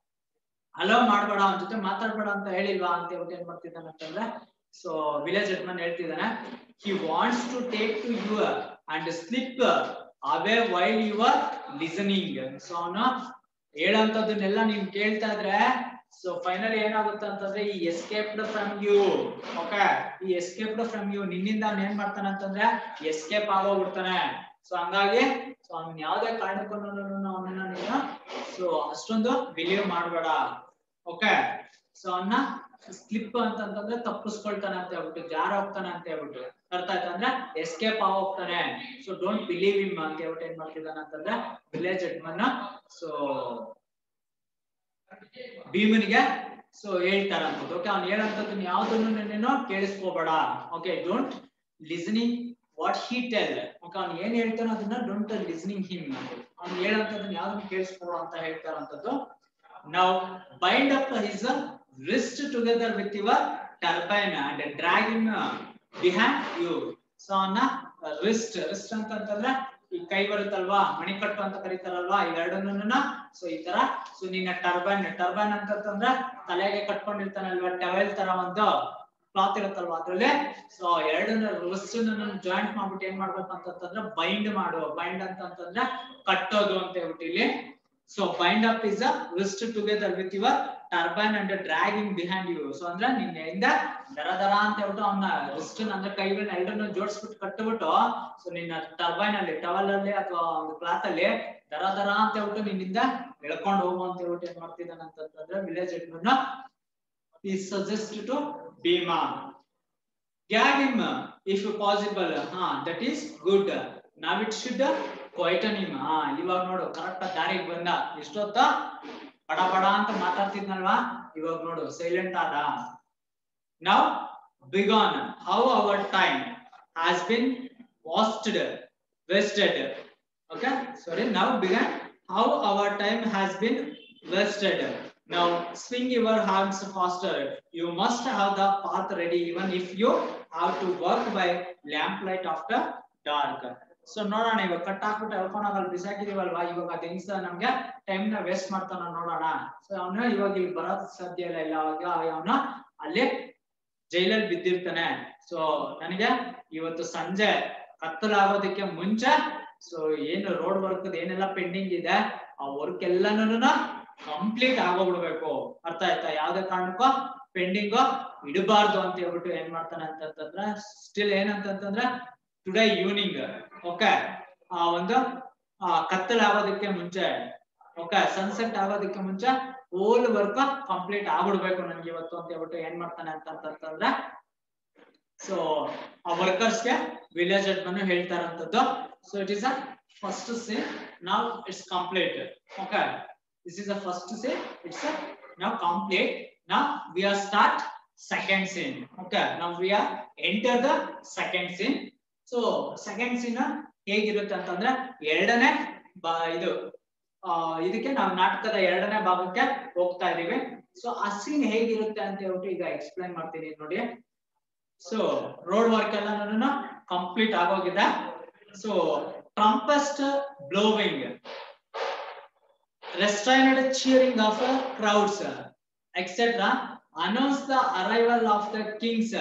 ಅಲೋ ಮಾಡ್ಬೇಡ ಅವನ ಜೊತೆ ಮಾತಾಡ್ಬೇಡ ಅಂತ ಹೇಳಿಲ್ವಾ ಅಂತ ಹೇಳ್ಬಿಟ್ಟು ಏನ್ ಮಾಡ್ತಿದ್ದಾನೆ ಅಂತಂದ್ರೆ ಸೊ ವಿಲೇಜ್ ಹೆಡ್ಮನ್ ಹೇಳ್ತಿದ್ದಾನೆ he wants to take to you and slip away while you are listening so ಅವನು ಹೇಳಂತದನ್ನೆಲ್ಲ ನೀನ್ ಕೇಳ್ತಾ ಇದ್ರೆ ಸೊ ಫೈನಲಿ ಏನಾಗುತ್ತೆ ಅಂತಂದ್ರೆ he escaped from you okay he escaped from you ನಿನ್ನಿಂದ ಅವ್ನು ಏನ್ ಮಾಡ್ತಾನೆ ಅಂತಂದ್ರೆ ಎಸ್ಕೇಪ್ ಆಗೋಗ್ಬಿಡ್ತಾನೆ ಸೊ ಹಂಗಾಗಿ ಸೊ ಅವ್ನ್ ಯಾವ್ದೇ ಕಾರಣಕ್ಕೂ ಅವನನ್ನ ನೀನು ಸೊ ಅಷ್ಟೊಂದು ಬಿಲೀವ್ ಮಾಡ್ಬೇಡ ಓಕೆ ಸೊ ಅವನ್ನ ಸ್ಲಿಪ್ ಅಂತಂತಂದ್ರೆ ತಪ್ಪಿಸ್ಕೊಳ್ತಾನೆ ಅಂತ ಹೇಳ್ಬಿಟ್ಟು ಜಾರ ಹೋಗ್ತಾನೆ ಅಂತ ಹೇಳ್ಬಿಟ್ಟು ಅರ್ಥ ಆಯ್ತಾ ಅಂದ್ರೆ ಎಸ್ಕೇಪ್ ಆಗೋಗ್ತಾನೆ ಸೊ ಡೋಂಟ್ ಬಿಲೀವ್ ಇಮ್ ಅಂತ ಹೇಳ್ಬಿಟ್ಟು ಏನ್ ಮಾಡ್ತಿದ್ದಾನೆ ಅಂತಂದ್ರೆ ವಿಲೇಜ್ ಹೆಡ್ಮನ್ ಸೊ ಭೀಮನಿಗೆ ಸೊ ಹೇಳ್ತಾರಂತದ್ದು ಓಕೆ ಅವ್ನು ಹೇಳಂತದನ್ನ ಯಾವ್ದನ್ನು ನೀನು ಕೇಳಿಸ್ಕೋಬೇಡ okay don't listening what he tell okay ಅವ್ನು ಏನ್ ಹೇಳ್ತಾನೋ ಅದನ್ನ ಡೋಂಟ್ ಲಿಸನಿಂಗ್ ಹಿಮ್ ಅವ್ನು ಹೇಳಂತದನ್ನ ಯಾವ್ದನ್ನು ಕೇಳಿಸ್ಕೋಬೇಡ ಅಂತ ಹೇಳ್ತಾರಂತದ್ದು ನಾವು bind up his wrist together with your turban and drag in behind you so ಅವನ್ನ ರಿಸ್ಟ್ ರಿಸ್ಟ್ ಅಂತಂತಂದ್ರೆ ಈ ಕೈ ಬರುತ್ತಲ್ವಾ ಮಣಿಕಟ್ಟು ಅಂತ ಕರೀತಾರಲ್ವಾ ಇವೆರಡನ್ನ ಸೊ ಈ ತರ ಸೊ ನಿನ್ನ ಟರ್ಬೈನ್ ಟರ್ಬೈನ್ ಅಂತಂದ್ರೆ ತಲೆಗೆ ಕಟ್ಕೊಂಡಿರ್ತಾನಲ್ವಾ ಟವೆಲ್ ತರ ಒಂದು ಕ್ಲಾತ್ ಇರುತ್ತಲ್ವಾ ಅದ್ರಲ್ಲಿ ಸೊ ಎರಡನ್ನ ರಿಸ್ಟ್ ಜಾಯಿಂಟ್ ಮಾಡ್ಬಿಟ್ಟು ಏನ್ ಮಾಡ್ಬೇಕು ಅಂತಂತಂದ್ರೆ ಬೈಂಡ್ ಮಾಡು ಬೈಂಡ್ ಅಂತಂತಂದ್ರೆ ಕಟ್ಟೋದು ಅಂತ ಹೇಳ್ಬಿಟ್ಟು ಇಲ್ಲಿ so bind up his a wrist together with your turban and dragging behind you so ಅಂದ್ರೆ ನಿನ್ನೆಯಿಂದ ದರ ದರ ಅಂತ ಹೇಳ್ಬಿಟ್ಟು ಅವನ ರಿಸ್ಟ್ ಅಂದ್ರೆ ಕೈಗಳನ್ನ ಎರಡನ್ನು ಜೋಡಿಸ್ಬಿಟ್ಟು ಕಟ್ಟಬಿಟ್ಟು ಸೊ ನಿನ್ನ ಟರ್ಬೈನ್ ಅಲ್ಲಿ ಟವಲ್ ಅಲ್ಲಿ ಅಥವಾ ಒಂದು ಕ್ಲಾತ್ ಅಲ್ಲಿ ದರ ದರ ಅಂತ ಹೇಳ್ಬಿಟ್ಟು ನಿನ್ನಿಂದ ಎಳ್ಕೊಂಡು ಹೋಗು ಅಂತ ಹೇಳ್ಬಿಟ್ಟು ಏನ್ ಮಾಡ್ತಿದ್ದಾನೆ ಅಂತಂದ್ರೆ village headman he suggest to Bhima gag him if possible ಹಾ that is good now it should quieten him ಹಾ ಇವಾಗ ನೋಡು ಕರೆಕ್ಟ್ ದಾರಿಗೆ ಬಂದ ಎಷ್ಟೊತ್ತ ಬಡ ಬಡ ಅಂತ ಮಾತಾಡ್ತಿದ್ನಲ್ವಾ ಇವಾಗ ನೋಡು ಸೈಲೆಂಟ್ ಆದ now begone how our time has been wasted wasted okay sorry now begone how our time has been wasted Now swing your hands faster. You must have the path ready even if you have to work by lamplight after dark. So ನೋಡೋಣ ಇವಾಗ cut ಹಾಕ್ಬಿಟ್ಟು ಎಳ್ಕೊಂಡು ಅಲ್ಲಿ ಬಿಸಾಕಿದೀವಲ್ವಾ ಇವಾಗ ಅದ್ ಹೆಂಗ್ಸ ನಮ್ಗೆ time ನ waste ಮಾಡ್ತಾನ ನೋಡೋಣ ಸೊ ಅವನ ಇವಾಗ ಇಲ್ಲಿ ಬರೋದ್ ಸಾಧ್ಯ ಇಲ್ಲ ಇಲ್ಲ ಅವಾಗ ಅವನ ಅಲ್ಲೇ ಜೈಲಲ್ಲಿ ಬಿದ್ದಿರ್ತಾನೆ ಸೊ ನನಗೆ ಇವತ್ತು ಸಂಜೆ ಕತ್ತಲಾಗೋದಕ್ಕೆ ಮುಂಚೆ ಸೊ ಏನು ರೋಡ್ ವರ್ಕ್ ಏನೆಲ್ಲ ಪೆಂಡಿಂಗ್ ಇದೆ ಆ ವರ್ಕ್ ಎಲ್ಲಾನು ಕಂಪ್ಲೀಟ್ ಆಗೋಗ್ಬಿಡ್ಬೇಕು ಅರ್ಥ ಆಯ್ತಾ ಯಾವ್ದೇ ಕಾರಣಕ್ಕೂ ಪೆಂಡಿಂಗ್ ಇಡಬಾರ್ದು ಅಂತ ಹೇಳ್ಬಿಟ್ಟು ಏನ್ ಮಾಡ್ತಾನೆ ಅಂತಂತಂದ್ರೆ ಸ್ಟಿಲ್ ಏನಂತಂತಂದ್ರೆ ಟುಡೇ ಈವ್ನಿಂಗ್ ಓಕೆ ಆ ಒಂದು ಆ ಕತ್ತಲ್ ಆಗೋದಕ್ಕೆ ಮುಂಚೆ ಓಕೆ ಸನ್ಸೆಟ್ ಆಗೋದಕ್ಕೆ ಮುಂಚೆ ಹೋಲ್ ವರ್ಕ್ ಕಂಪ್ಲೀಟ್ ಆಗ್ಬಿಡ್ಬೇಕು ನನ್ಗೆ ಇವತ್ತು ಅಂತ ಹೇಳ್ಬಿಟ್ಟು ಏನ್ ಮಾಡ್ತಾನೆ ಅಂತಂತಂದ್ರೆ ಸೊ ಆ ವರ್ಕರ್ಸ್ಗೆ ವಿಲೇಜ್ ಅಡ್ಮನ್ ಹೇಳ್ತಾರಂತದ್ದು so it is a first say now it's complete okay this is the first scene it's a now complete now we are start second scene okay now we are enter the second scene so second scene ಹೇಗಿರುತ್ತೆ ಅಂತಂದ್ರೆ ಎರಡನೇ ಬಾ ಇದು ಆ ಇದಕ್ಕೆ ನಾವು ನಾಟಕದ ಎರಡನೇ ಭಾಗಕ್ಕೆ ಹೋಗ್ತಾ ಇದೀವಿ ಸೊ ಆ ಸೀನ್ ಹೇಗಿರುತ್ತೆ ಅಂತ ಹೇಳ್ಬಿಟ್ಟು ಈಗ ಎಕ್ಸ್ಪ್ಲೈನ್ ಮಾಡ್ತೀನಿ ನೋಡಿ ಸೊ ರೋಡ್ ವರ್ಕ್ ಎಲ್ಲ ಕಂಪ್ಲೀಟ್ ಆಗೋಗಿದೆ so trumpets blowing restrained cheering of crowds, etc., announce the arrival of the kings.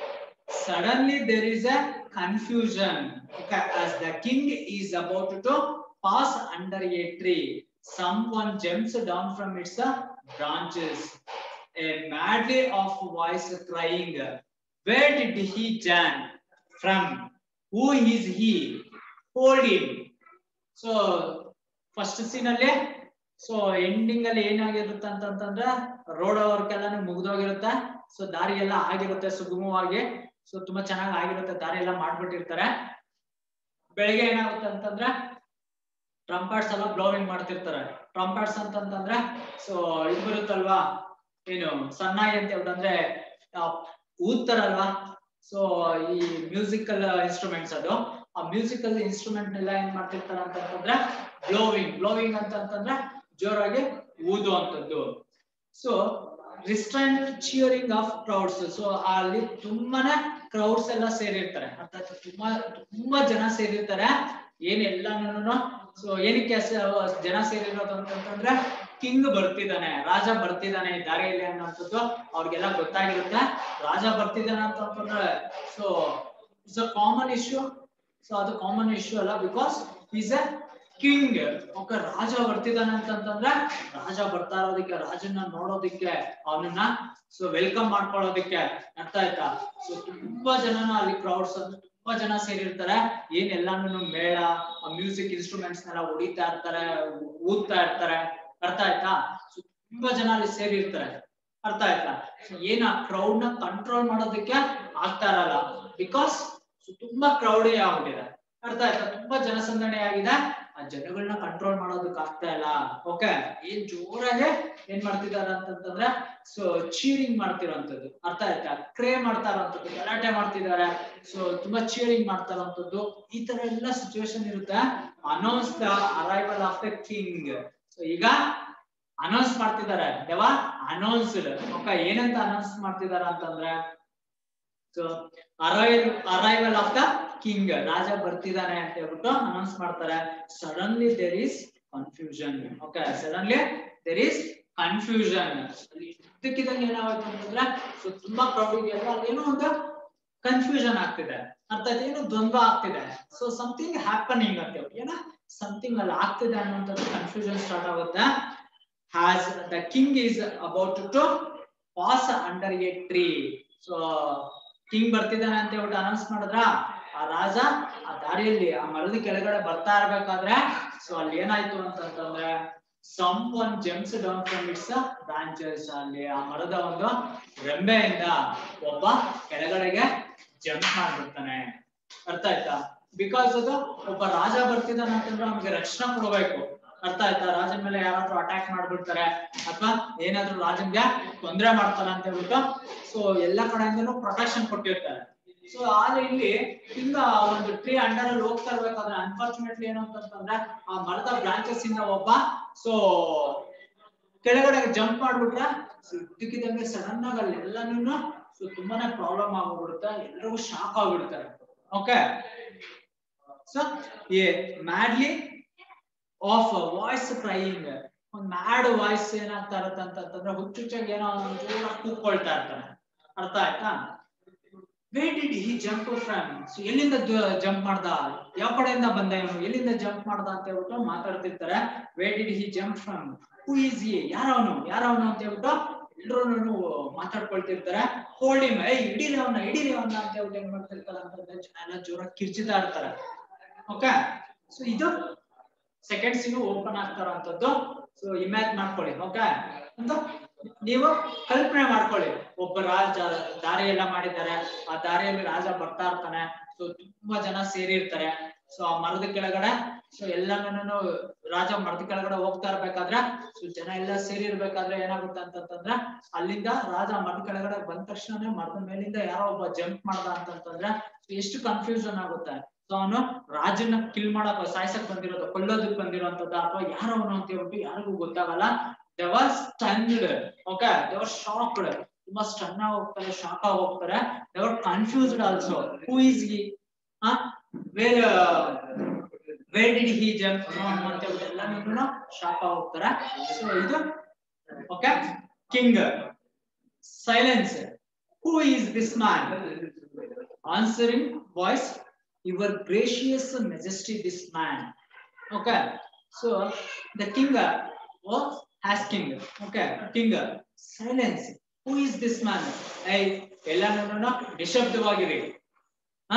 Suddenly there is a confusion okay, as the king is about to pass under a tree. Someone jumps down from its branches. A medley of voice crying, Where did he jump from? Who is he? Hold him. So, first scene ಅಲ್ಲಿ so ending ಅಲ್ಲಿ ಏನಾಗಿರುತ್ತೆ ಅಂತಂತಂದ್ರೆ road work ಎಲ್ಲಾನು ಮುಗ್ದೋಗಿರುತ್ತೆ so ದಾರಿ ಎಲ್ಲ ಆಗಿರುತ್ತೆ ಸುಗಮವಾಗಿ so ತುಂಬಾ ಚೆನ್ನಾಗಿ ಆಗಿರುತ್ತೆ ದಾರಿ ಎಲ್ಲ ಮಾಡ್ಬಿಟ್ಟಿರ್ತಾರೆ ಬೆಳಿಗ್ಗೆ ಏನಾಗುತ್ತೆ ಅಂತಂದ್ರೆ ಟ್ರಂಪರ್ಸ್ ಎಲ್ಲ ಬ್ಲೋವಿಂಗ್ ಮಾಡ್ತಿರ್ತಾರೆ ಟ್ರಂಪರ್ಸ್ ಅಂತಂತಂದ್ರೆ ಸೊ ಇದು ಬರುತ್ತಲ್ವಾ ಏನು ಸನ್ನಾಯಿ ಅಂತ ಹೇಳ್ದಂದ್ರೆ ಊದ್ತಾರಲ್ವಾ ಸೊ ಈ ಮ್ಯೂಸಿಕಲ್ ಇನ್ಸ್ಟ್ರೂಮೆಂಟ್ಸ್ ಅದು ಆ ಮ್ಯೂಸಿಕಲ್ ಇನ್ಸ್ಟ್ರೂಮೆಂಟ್ ಎಲ್ಲ ಏನ್ ಮಾಡ್ತಿರ್ತಾರೆ ಅಂತಂತಂದ್ರೆ ಬ್ಲೋವಿಂಗ್ ಬ್ಲೋವಿಂಗ್ ಅಂತಂತಂದ್ರೆ ಜೋರಾಗಿ ಊದು ಅಂತದ್ದು so restraint cheering of crowds so ಅಲ್ಲಿ ತುಂಬಾನೇ ಕ್ರೌಡ್ಸ್ ಎಲ್ಲ ಸೇರಿರ್ತಾರೆ ಅರ್ಥಾತ್ ತುಂಬಾ ತುಂಬಾ ಜನ ಸೇರಿರ್ತಾರೆ ಏನ್ ಎಲ್ಲಾನು ಸೊ ಏನಕ್ಕೆ ಜನ ಸೇರಿರೋದು ಅಂತಂತಂದ್ರೆ ಕಿಂಗ್ ಬರ್ತಿದ್ದಾನೆ ರಾಜ ಬರ್ತಿದ್ದಾನೆ ಈ ದಾರಿಯಲ್ಲಿ ಅನ್ನೋಂಥದ್ದು ಅವ್ರಿಗೆಲ್ಲ ಗೊತ್ತಾಗಿರುತ್ತೆ ರಾಜ ಬರ್ತಿದ್ದಾನೆ ಅಂತಂತಂದ್ರೆ so it's a common issue so ಅದು ಕಾಮನ್ ಇಶ್ಯೂ ಅಲ್ಲ because is a king okay ರಾಜ ಬರ್ತಿದ್ದಾನೆ ಅಂತಂತಂದ್ರೆ ರಾಜ ಬರ್ತಾ ಇರೋದಕ್ಕೆ ರಾಜನ ನೋಡೋದಿಕ್ಕೆ ಅವನನ್ನ ಸೊ ವೆಲ್ಕಮ್ ಮಾಡ್ಕೊಳ್ಳೋದಿಕ್ಕೆ ಅರ್ಥ ಆಯ್ತಾ ಸೊ ತುಂಬಾ ಜನನ ಅಲ್ಲಿ ಕ್ರೌಡ್ಸ್ ತುಂಬಾ ಜನ ಸೇರಿರ್ತಾರೆ ಏನ್ ಎಲ್ಲಾನು ಮೇಳ ಮ್ಯೂಸಿಕ್ ಇನ್ಸ್ಟ್ರೂಮೆಂಟ್ಸ್ ನೆಲ್ಲ ಹೊಡಿತಾ ಇರ್ತಾರೆ ಊದ್ತಾ ಇರ್ತಾರೆ ಅರ್ಥ ಆಯ್ತಾ ಸೊ ತುಂಬಾ ಜನ ಅಲ್ಲಿ ಸೇರಿರ್ತಾರೆ ಅರ್ಥ ಆಯ್ತಾ ಸೊ ಏನ ಕ್ರೌಡ್ ನ ಕಂಟ್ರೋಲ್ ಮಾಡೋದಕ್ಕೆ ಆಗ್ತಾ ಇರಲ್ಲ ಬಿಕಾಸ್ ತುಂಬಾ ಕ್ರೌಡೇ ಆಗ್ಬಿಟ್ಟಿದೆ ಅರ್ಥ ಆಯ್ತಾ ತುಂಬಾ ಜನಸಂದಣಿ ಆಗಿದೆ ಆ ಜನಗಳನ್ನ ಕಂಟ್ರೋಲ್ ಮಾಡೋದಕ್ಕೆ ಆಗ್ತಾ ಇಲ್ಲ ಓಕೆ ಏನ್ ಜೋರಾಗೆ ಏನ್ ಮಾಡ್ತಿದಾರೆ ಅಂತಂತಂದ್ರೆ ಸೊ ಚೀರಿಂಗ್ ಮಾಡ್ತಿರೋಂಥದ್ದು ಅರ್ಥ ಆಯ್ತಾ ಕ್ರೇ ಮಾಡ್ತಾ ಇರೋಂಥದ್ದು ಗಲಾಟೆ ಮಾಡ್ತಿದ್ದಾರೆ ಸೊ ತುಂಬಾ ಚೀರಿಂಗ್ ಮಾಡ್ತಾ ಇರೋಂಥದ್ದು ಈ ತರ ಎಲ್ಲ ಸಿಚುವೇಶನ್ ಇರುತ್ತೆ announce the arrival of the king so ಈಗ ಅನೌನ್ಸ್ ಮಾಡ್ತಿದ್ದಾರೆ ದೇವಾ ಅನೌನ್ಸ್ಡ್ ಓಕೆ ಏನಂತ ಅನೌನ್ಸ್ ಮಾಡ್ತಿದಾರ ಅಂತಂದ್ರೆ so arrive arrival of the king ರಾಜ ಬರ್ತಿದ್ದಾನೆ ಅಂತ ಹೇಳ್ಬಿಟ್ಟು ಅನೌನ್ಸ್ ಮಾಡ್ತಾರೆ suddenly there is confusion okay suddenly there is confusion ಅಲ್ಲಿ ಇದ್ದಕ್ಕಿದ್ದಂಗೆ ಏನಾಗುತ್ತೆ ಅಂತಂದ್ರೆ ಸೊ ತುಂಬಾ ಕ್ರೌಡ್ ಎಲ್ಲ ಏನೋ ಒಂದು ಕನ್ಫ್ಯೂಷನ್ ಆಗ್ತಿದೆ ಅರ್ಥ ಆಯ್ತು ಏನು ದ್ವಂದ್ವ ಆಗ್ತಿದೆ ಸೊ ಸಮಥಿಂಗ್ ಹ್ಯಾಪನಿಂಗ್ ಅಂತ ಹೇಳಿ ಏನೋ ಸಮಥಿಂಗ್ ಅಲ್ಲಿ ಆಗ್ತಿದೆ ಅನ್ನುವಂಥದ್ದು ಕನ್ಫ್ಯೂಷನ್ ಸ್ಟಾರ್ಟ್ ಆಗುತ್ತೆ has the king is about to pass under a tree so king ಬರ್ತಿದ್ದಾನೆ ಅಂತ ಹೇಳ್ಬಿಟ್ಟು ಅನೌನ್ಸ್ ಮಾಡಿದ್ರ ಆ ರಾಜ ಆ ದಾರಿಯಲ್ಲಿ ಆ ಮರದ ಕೆಳಗಡೆ ಬರ್ತಾ ಇರ್ಬೇಕಾದ್ರೆ ಸೊ ಅಲ್ಲಿ ಏನಾಯ್ತು ಅಂತಂತಂದ್ರೆ someone jumps down from its branches ಅಲ್ಲಿ ಆ ಮರದ ಒಂದು ರೆಂಬೆಯಿಂದ ಒಬ್ಬ ಕೆಳಗಡೆಗೆ ಜಂಪ್ ಮಾಡ್ಬಿಡ್ತಾನೆ ಅರ್ಥ ಆಯ್ತಾ ಬಿಕಾಸ್ ಅದು ಒಬ್ಬ ರಾಜ ಬರ್ತಿದ್ದಾನೆ ಅಂತಂದ್ರೆ ಅವ್ನಿಗೆ ರಕ್ಷಣೆ ಕೊಡ್ಬೇಕು ಅರ್ಥ ಆಯ್ತಾ ರಾಜನ ಮೇಲೆ ಯಾರಾದ್ರೂ ಅಟ್ಯಾಕ್ ಮಾಡ್ಬಿಡ್ತಾರೆ ಅಥವಾ ಏನಾದ್ರೂ ರಾಜನ್ಗೆ ತೊಂದ್ರೆ ಮಾಡ್ತಾರೆ ಅಂತ ಹೇಳ್ಬಿಟ್ಟು ಸೊ ಎಲ್ಲಾ ಕಡೆಯಿಂದನೂ ಪ್ರೊಟೆಕ್ಷನ್ ಕೊಟ್ಟಿರ್ತಾರೆ ಸೊ ಆದ್ರೆ ಇಲ್ಲಿ ಹಿಂಗ ಒಂದು ಟ್ರೀ ಅಂಡರ್ ಅಲ್ಲಿ ಹೋಗ್ತಾ ಇರ್ಬೇಕಾದ್ರೆ ಅನ್ಫಾರ್ಚುನೇಟ್ಲಿ ಏನು ಅಂತಂದ್ರೆ ಆ ಮರದ ಬ್ರಾಂಚಸ್ ಇಂದ ಒಬ್ಬ ಸೊ ಕೆಳಗಡೆ ಜಂಪ್ ಮಾಡ್ಬಿಟ್ರೆ ಇದ್ದಕ್ಕಿದ್ದಂಗೆ ಸಡನ್ ಆಗಿ ಅಲ್ಲಿ ಎಲ್ಲಾನು ಸೊ ತುಂಬಾನೇ ಪ್ರಾಬ್ಲಮ್ ಆಗ್ಬಿಡುತ್ತೆ ಎಲ್ಲರಿಗೂ ಶಾಕ್ ಆಗ್ಬಿಡ್ತಾರೆ okay so a madly of voice crying ಒಂದ್ ಮ್ಯಾಡ್ ವಾಯ್ಸ್ ಏನಾಗ್ತಾ ಇರುತ್ತೆ ಅಂತಂದ್ರೆ ಹುಚ್ಚುಚ್ಚಾಗಿ ಏನೋ ಜೋರ ಕೂಗ್ಕೊಳ್ತಾ ಇರ್ತಾನೆ ಅರ್ಥ ಆಯ್ತಾ where did he jump from ಎಲ್ಲಿಂದ ಜಂಪ್ ಮಾಡ್ದ ಯಾವ ಕಡೆಯಿಂದ ಬಂದ ಇವನು ಎಲ್ಲಿಂದ ಜಂಪ್ ಮಾಡ್ದ ಅಂತ ಹೇಳ್ಬಿಟ್ಟು ಮಾತಾಡ್ತಿರ್ತಾರೆ where did he jump from who is he ಯಾರವನು ಯಾರವನು ಅಂತ ಹೇಳ್ಬಿಟ್ಟು ಎಲ್ರು ಮಾತಾಡ್ಕೊಳ್ತಿರ್ತಾರೆ ಹೋಲ್ಡ್ ಹಿಮ್ ಏಯ್ ಹಿಡೀರಿ ಅವನ್ನ ಹಿಡೀರಿ ಅವನ್ನ ಅಂತ ಹೇಳ್ಬಿಟ್ಟು ಏನ್ ಮಾಡ್ತಿರ್ತಾರೆ ಅಂತಂದ್ರೆ ಜನ ಎಲ್ಲ ಜೋರ ಕಿರ್ಚಿತಾ ಇರ್ತಾರೆ ಓಕೆ ಸೊ ಇದು ಸೆಕೆಂಡ್ ಸೀನ್ ಓಪನ್ ಆಗ್ತಾರಂತದ್ದು ಸೊ ಇಮ್ಯಾಜ್ ಮಾಡ್ಕೊಳ್ಳಿ ಓಕೆ ಅಂತ ನೀವು ಕಲ್ಪನೆ ಮಾಡ್ಕೊಳ್ಳಿ ಒಬ್ಬ ರಾಜ ದಾರಿ ಎಲ್ಲ ಮಾಡಿದ್ದಾರೆ ಆ ದಾರಿಯಲ್ಲಿ ರಾಜ ಬರ್ತಾ ಇರ್ತಾನೆ ಸೊ ತುಂಬಾ ಜನ ಸೇರಿರ್ತಾರೆ ಸೊ ಆ ಮರದ ಕೆಳಗಡೆ ಸೊ ಎಲ್ಲಾನು ರಾಜ ಮರದ ಕೆಳಗಡೆ ಹೋಗ್ತಾ ಇರ್ಬೇಕಾದ್ರೆ ಸೊ ಜನ ಎಲ್ಲ ಸೇರಿರ್ಬೇಕಾದ್ರೆ ಏನಾಗುತ್ತೆ ಅಂತಂತಂದ್ರೆ ಅಲ್ಲಿಂದ ರಾಜ ಮರದ ಕೆಳಗಡೆ ಬಂದ ತಕ್ಷಣನೇ ಮರದ ಮೇಲಿಂದ ಯಾರೋ ಒಬ್ಬ ಜಂಪ್ ಮಾಡ್ದ ಅಂತಂತಂದ್ರೆ ಎಷ್ಟು ಕನ್ಫ್ಯೂಷನ್ ಆಗುತ್ತೆ ಸೊ ಅವನು ರಾಜನ ಕಿಲ್ ಮಾಡಕ್ ಸಾಯ್ಸಕ್ ಬಂದಿರೋದು ಕೊಲ್ಲೋದಕ್ ಬಂದಿರೋಂಥದ್ದು ಅಥವಾ ಯಾರು ಅವನು ಅಂತ ಹೇಳ್ಬಿಟ್ಟು ಯಾರಿಗೂ ಗೊತ್ತಾಗಲ್ಲ they were stunned okay they were shocked ತುಂಬಾ ಸ್ಟನ್ ಆಗಿ ಹೋಗ್ತಾರೆ ಶಾಕ್ ಆಗಿ ಹೋಗ್ತಾರೆ they were confused also who is he where where did he jump ಅಂತ ಹೇಳ್ಬಿಟ್ಟು ಎಲ್ಲಾನು ಶಾಕ್ ಆಗಿ ಹೋಗ್ತಾರೆ ಸೊ ಇದು okay king silence who is this man answering voice your gracious majesty this man okay so the king was asking okay king silence who is this man ಐ ಎಲ್ಲಾನು ನಿಶಬ್ದವಾಗಿರಿ ಹ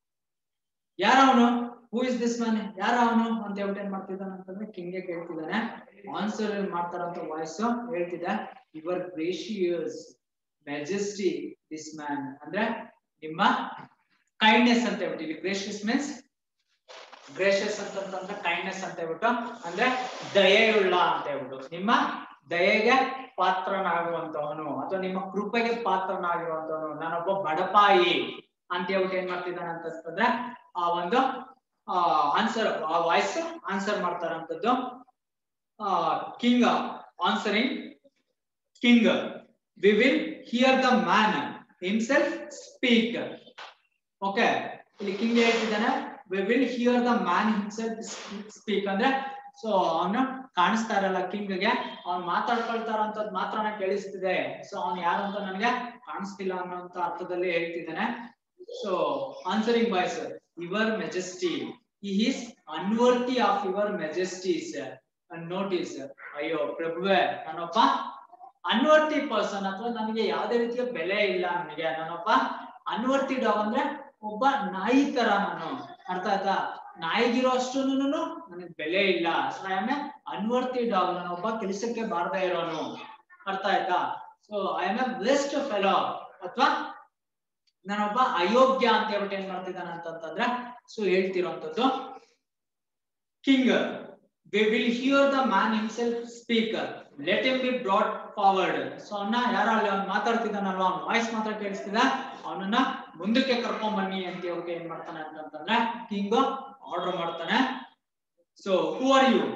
ಯಾರ ಅವನು ಹೂ ಇಸ್ ದಿಸ್ ಮ್ಯಾನ್ ಯಾರ ಅವನು ಅಂತ ಹೇಳ್ಬಿಟ್ಟು ಏನ್ ಮಾಡ್ತಿದ್ದಾನೆ ಅಂತಂದ್ರೆ ಕಿಂಗೆ ಕೇಳ್ತಿದ್ದಾನೆ ಆನ್ಸರ್ ಮಾಡ್ತಾರಂತ ವಾಯ್ಸ್ ಹೇಳ್ತಿದ್ದ your gracious majesty this man ಅಂದ್ರೆ ನಿಮ್ಮ ಕೈಂಡ್ನೆಸ್ ಅಂತ ಹೇಳ್ಬಿಟ್ಟು ಗ್ರೇಷಿಯಸ್ ಮೀನ್ಸ್ ಗ್ರೇಷಿಯಸ್ ಅಂತಂದ್ರೆ ಕೈಂಡ್ನೆಸ್ ಅಂತ ಹೇಳ್ಬಿಟ್ಟು ಅಂದ್ರೆ ದಯೆಯುಳ್ಳ ಅಂತ ಹೇಳ್ಬಿಟ್ಟು ನಿಮ್ಮ ದಯೆಗೆ ಪಾತ್ರನಾಗುವಂತವನು ಅಥವಾ ನಿಮ್ಮ ಕೃಪೆಗೆ ಪಾತ್ರನಾಗಿರುವಂತವನು ನಾನೊಬ್ಬ ಬಡಪಾಯಿ ಅಂತ ಹೇಳ್ಬಿಟ್ಟು ಏನ್ ಮಾಡ್ತಿದ್ದಾನೆ ಅಂತಂದ್ರೆ ಆ ಒಂದು ಆನ್ಸರ್ ಆ ವಾಯ್ಸ್ ಆನ್ಸರ್ ಮಾಡ್ತಾರಂತದ್ದು king answering king we will hear the man himself speak okay ಇಲ್ಲಿ ಕಿಂಗ್ ಹೇಳ್ತಿದ್ದಾನೆ we will hear the man himself speak ಅಂದ್ರೆ ಸೊ ಅವನು ಕಾಣಿಸ್ತಾ ಇರಲ್ಲ ಕಿಂಗ್ಗೆ ಅವ್ನು ಮಾತಾಡ್ಕೊಳ್ತಾರಂತದ್ ಮಾತ್ರನೇ ಕೇಳಿಸ್ತಿದೆ ಸೊ ಅವ್ನು ಯಾರು ಅಂತ ನನಗೆ ಕಾಣಿಸ್ತಿಲ್ಲ ಅನ್ನೋಂತ ಅರ್ಥದಲ್ಲಿ ಹೇಳ್ತಿದ್ದಾನೆ so answering voice your majesty is unworthy of your majesty's notice ಅಯ್ಯೋ ಪ್ರಭುವೆ ನಾನೊಬ್ಬ ಅನ್ವರ್ತಿ ಪರ್ಸನ್ ಅಥವಾ ನನಗೆ ಯಾವುದೇ ರೀತಿಯ ಬೆಲೆ ಇಲ್ಲ ನನಗೆ ನಾನೊಬ್ಬ ಅನ್ವರ್ತಿ ಡಾಗ್ ಅಂದ್ರೆ ಒಬ್ಬ ನಾಯಿ ತರ ನಾನು ಅರ್ಥ ಆಯ್ತಾ ನಾಯಿಗಿರೋ ಅಷ್ಟು ನನಗೆ ಬೆಲೆ ಇಲ್ಲ so I am a unworthy dog ನಾನು ಒಬ್ಬ ಕೆಲಸಕ್ಕೆ ಬಾರದೇ ಇರೋನು ಅರ್ಥ ಆಯ್ತಾ so I am a waste fellow ಅಥವಾ ನಾನೊಬ್ಬ ಅಯೋಗ್ಯ ಅಂತ ಹೇಳ್ಬಿಟ್ಟು ಏನ್ ಮಾಡ್ತಿದ್ದಾನೆ ಅಂತಂತಂದ್ರೆ ಸೊ ಹೇಳ್ತಿರೋಂಥದ್ದು king we will hear the man himself speaker let him be brought forward so ಅವನ್ನ ಯಾರೋ ಅಲ್ಲಿ ಅವ್ನು ಮಾತಾಡ್ತಿದ್ದಾನಲ್ವ ಅವ್ನ ವಾಯ್ಸ್ ಮಾತ್ರ ಕೇಳಿಸ್ತಿದ ಅವನನ್ನ ಮುಂದಕ್ಕೆ ಕರ್ಕೊಂಡ್ ಬನ್ನಿ ಅಂತ ಹೇಳ್ಬಿಟ್ಟು ಏನ್ ಮಾಡ್ತಾನೆ ಅಂತಂತಂದ್ರೆ ಕಿಂಗ್ ಆರ್ಡರ್ ಮಾಡ್ತಾನೆ so who are you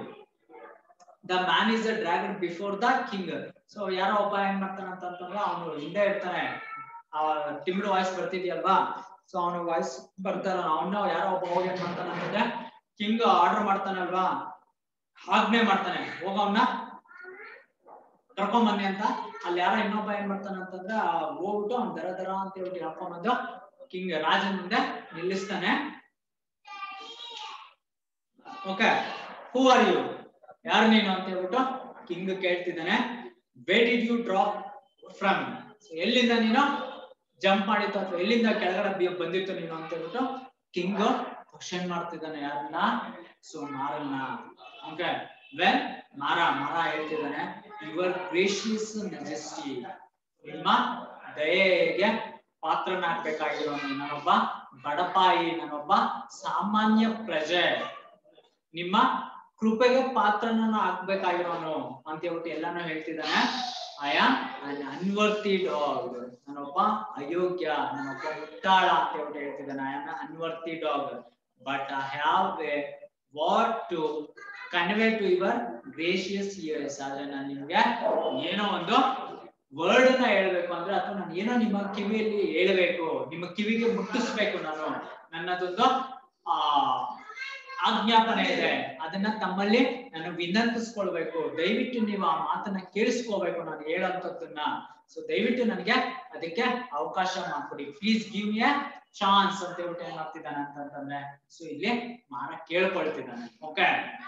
the man is a dragon before the king so ಯಾರೋ ಒಬ್ಬ ಏನ್ ಮಾಡ್ತಾನೆ ಅಂತಂತಂದ್ರೆ ಅವನು ಹಿಂದೆ ಇರ್ತಾನೆ ಆ ತಿಂಗಳು ವಾಯ್ಸ್ ಬರ್ತಿದ್ಯಲ್ವಾ ಸೊ ಅವನ ವಾಯ್ಸ್ ಬರ್ತಾರ ಅವನ ಯಾರೋ ಒಬ್ಬ ಹೋಗಿ ಏನ್ ಮಾಡ್ತಾನೆ ಅಂತಂದ್ರೆ ಕಿಂಗ್ ಆರ್ಡರ್ ಮಾಡ್ತಾನಲ್ವಾ ಆಜ್ಞೆ ಮಾಡ್ತಾನೆ ಹೋಗವನ್ನ ಕರ್ಕೊಂಡ್ ಬನ್ನಿ ಅಂತ ಅಲ್ಲಿ ಯಾರೋ ಇನ್ನೊಬ್ಬ ಏನ್ ಮಾಡ್ತಾನೆ ಅಂತಂದ್ರೆ ಹೋಗ್ಬಿಟ್ಟು ಅವ್ನ್ ದರ ದರ ಅಂತ ಹೇಳ್ಬಿಟ್ಟು ಹೇಳ್ಕೊಂಡ್ ಬಂದು ಕಿಂಗ್ ರಾಜನ್ ಮುಂದೆ ನಿಲ್ಲಿಸ್ತಾನೆ ಓಕೆ ಹೂ ಆರ್ ಯು ಯಾರು ನೀನು ಅಂತ ಹೇಳ್ಬಿಟ್ಟು ಕಿಂಗ್ ಕೇಳ್ತಿದ್ದಾನೆ where did you drop from ಎಲ್ಲಿಂದ ನೀನು ಜಂಪ್ ಮಾಡಿತ್ತು ಅಥವಾ ಎಲ್ಲಿಂದ ಕೆಳಗಡೆ ಬಂದಿತ್ತು ನೀನು ಅಂತ ಹೇಳ್ಬಿಟ್ಟು ಕಿಂಗ್ ಕ್ವಶನ್ ಮಾಡ್ತಿದ್ದಾನೆ ಯಾರನ್ನ ಸೊ ಮಾರನ್ನ ಓಕೆ ವೆನ್ ಮಾರ ಮಾರ ಹೇಳ್ತಿದ್ದಾನೆ ಯುವರ್ ಗ್ರೇಷಿಯಸ್ ಮೆಜೆಸ್ಟಿ ನಿಮ್ಮ ದಯೆಗೆ ಪಾತ್ರನಾಗ್ಬೇಕಾಗಿರೋನು ನಾನೊಬ್ಬ ಬಡಪಾಯಿ ನಾನೊಬ್ಬ ಸಾಮಾನ್ಯ ಪ್ರಜೆ ನಿಮ್ಮ ಕೃಪೆಗೆ ಪಾತ್ರನನ್ನು ಆಗ್ಬೇಕಾಗಿರೋನು ಅಂತ ಹೇಳ್ಬಿಟ್ಟು ಎಲ್ಲಾನು ಹೇಳ್ತಿದ್ದಾನೆ I am an unworthy dog ನಾನೊಬ್ಬ ಅಯೋಗ್ಯ ನಾನೊಬ್ಬ ಮುಟ್ಟಾಳ ಅಂತ ಹೇಳ್ಬಿಟ್ಟು ಹೇಳ್ತಿದ್ದಾನೆ I am unworthy dog but I have a word to convey to your gracious ears ಆದ್ರೆ ನಾನು ನಿಮ್ಗೆ ಏನೋ ಒಂದು ವರ್ಡ್ ನ ಹೇಳ್ಬೇಕು ಅಂದ್ರೆ ಅಥವಾ ನಾನು ಏನೋ ನಿಮ್ಮ ಕಿವಿಯಲ್ಲಿ ಹೇಳ್ಬೇಕು ನಿಮ್ಮ ಕಿವಿಗೆ ಮುಟ್ಟಿಸ್ಬೇಕು ನಾನು ನನ್ನದೊಂದು ಆ ಆಜ್ಞಾಪನೆ ಇದೆ ಅದನ್ನ ತಮ್ಮಲ್ಲಿ ನಾನು ವಿನಂತಿಸ್ಕೊಳ್ಬೇಕು ದಯವಿಟ್ಟು ನೀವು ಆ ಮಾತನ್ನ ಕೇಳಿಸ್ಕೋಬೇಕು ನಾನು ಹೇಳೋಂಥದ್ದನ್ನ ಸೊ ದಯವಿಟ್ಟು ನನಗೆ ಅದಕ್ಕೆ ಅವಕಾಶ ಮಾಡ್ಕೊಡಿ ಪ್ಲೀಸ್ ಗಿವ್ ಮಿ ಚಾನ್ಸ್ ಅಂತ ಹೇಳ್ಬಿಟ್ಟು ಏನ್ ಮಾಡ್ತಿದ್ದಾನೆ ಅಂತಂತಂದ್ರೆ ಸೊ ಇಲ್ಲಿ ಮಾನ ಕೇಳ್ಕೊಳ್ತಿದ್ದಾನೆ okay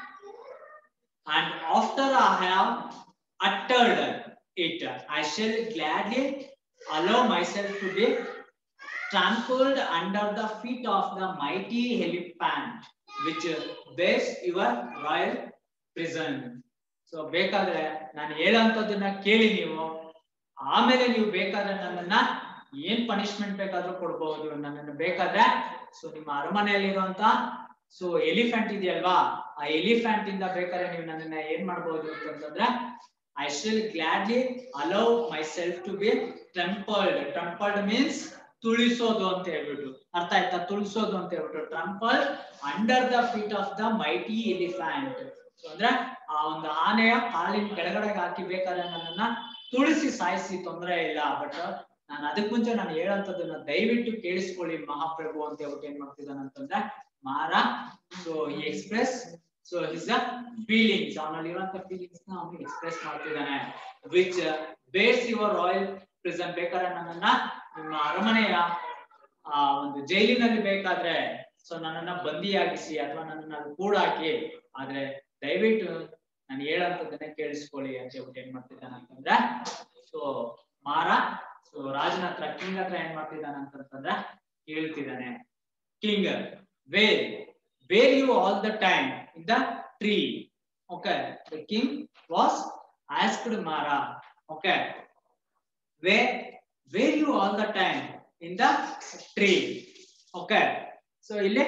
and after I have uttered it, I shall gladly allow myself to be trampled under the feet of the mighty elephant which bears your royal prison. So ಬೇಕಾದ್ರೆ ನಾನು ಹೇಳೋಂಥದ್ದನ್ನ ಕೇಳಿ ನೀವು ಆಮೇಲೆ ನೀವು ಬೇಕಾದ್ರೆ ನನ್ನನ್ನ ಏನ್ ಪನಿಷ್ಮೆಂಟ್ ಬೇಕಾದ್ರೂ ಕೊಡ್ಬಹುದು ನನ್ನನ್ನು ಬೇಕಾದ್ರೆ ಸೊ ನಿಮ್ಮ ಅರಮನೆಯಲ್ಲಿರುವಂತ ಸೊ ಎಲಿಫೆಂಟ್ ಇದೆಯಲ್ವಾ ಆ ಎಲಿಫೆಂಟ್ ಇಂದ ಬೇಕಾದ್ರೆ ನೀವು ನನ್ನನ್ನ ಏನ್ ಮಾಡ್ಬೋದು ಅಂತಂದ್ರೆ I shall gladly allow myself to be trampled trampled means ತುಳಿಸೋದು ಅಂತ ಹೇಳ್ಬಿಟ್ಟು ಅರ್ಥ ಆಯ್ತಾ ತುಳಿಸೋದು ಅಂತ ಹೇಳ್ಬಿಟ್ಟು trampled under the feet of the mighty elephant ಅಂದ್ರೆ ಆ ಒಂದು ಆನೆಯ ಕಾಲಿನ ಕೆಳಗಡೆ ಹಾಕಿ ಬೇಕಾದ್ರೆ ನನ್ನನ್ನ ತುಳಿಸಿ ಸಾಯಿಸಿ ತೊಂದರೆ ಇಲ್ಲ ಬಟ್ ನಾನು ಅದಕ್ ಮುಂಚೆ ನಾನು ಹೇಳಂತದನ್ನ ದಯವಿಟ್ಟು ಕೇಳಿಸ್ಕೊಳ್ಳಿ ಮಹಾಪ್ರಭು ಅಂತ ಹೇಳ್ಬಿಟ್ಟು ಏನ್ ಮಾಡ್ತಿದ್ದಾನೆ ಅಂತಂದ್ರೆ Mara so he express so his feelings ಅವನಲ್ಲಿರುವಂತ ಫೀಲಿಂಗ್ಸ್ ನ ಅವನು ಎಕ್ಸ್ಪ್ರೆಸ್ ಮಾಡ್ತಿದ್ದಾನೆ which bears your royal present ಬೇಕಾದ್ರೆ ನನ್ನನ್ನ ನಿಮ್ಮ ಅರಮನೆಯ ಆ ಒಂದು ಜೈಲಿನಲ್ಲಿ ಬೇಕಾದ್ರೆ ಸೊ ನನ್ನನ್ನ ಬಂದಿಯಾಗಿಸಿ ಅಥವಾ ನನ್ನನ್ನ ಅಲ್ಲಿ ಕೂಡಾಕಿ ಆದ್ರೆ ದಯವಿಟ್ಟು ನಾನು ಹೇಳಂತದನ್ನೇ ಕೇಳಿಸ್ಕೊಳ್ಳಿ ಅಂತ ಹೇಳ್ಬಿಟ್ಟು ಏನ್ ಮಾಡ್ತಿದ್ದಾನೆ ಅಂತಂದ್ರೆ ಸೊ ಮಾರ ಸೊ ರಾಜನ ಹತ್ರ ಕಿಂಗ್ ಹತ್ರ ಏನ್ ಮಾಡ್ತಿದ್ದಾನೆ ಅಂತಂತಂದ್ರೆ ಹೇಳ್ತಿದ್ದಾನೆ king where where you all the time in the tree okay the king was asked Mara okay where where you all the time in the tree okay so ಇಲ್ಲಿ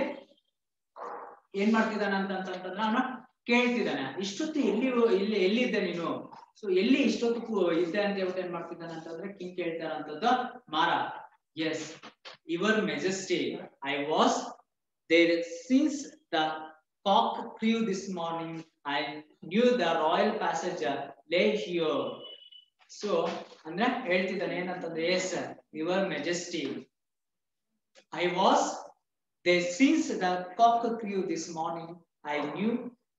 ಏನ್ ಮಾಡ್ತಿದ್ದಾನೆ ಅಂತಂತಂದ್ರೆ ಅವನು ಕೇಳ್ತಿದ್ದಾನೆ ಇಷ್ಟೊತ್ತು ಎಲ್ಲಿ ಇಲ್ಲಿ ಎಲ್ಲಿದ್ದೆ ನೀನು ಸೊ ಎಲ್ಲಿ ಇಷ್ಟೊತ್ತು ಇದ್ದೆ ಅಂತ ಹೇಳ್ಬಿಟ್ಟು ಏನ್ ಮಾಡ್ತಿದ್ದಾನೆ ಅಂತಂದ್ರೆ ಕಿಂಗ್ ಕೇಳ್ತಾರಂತದ್ದು Mara yes your majesty I was there since the cock crew this morning I knew the royal passenger lay here so ಅಂದ್ರೆ ಹೇಳ್ತಿದ್ದಾನೆ ಏನಂತಂದ್ರೆ yes your majesty I was there since the cock crew this morning I knew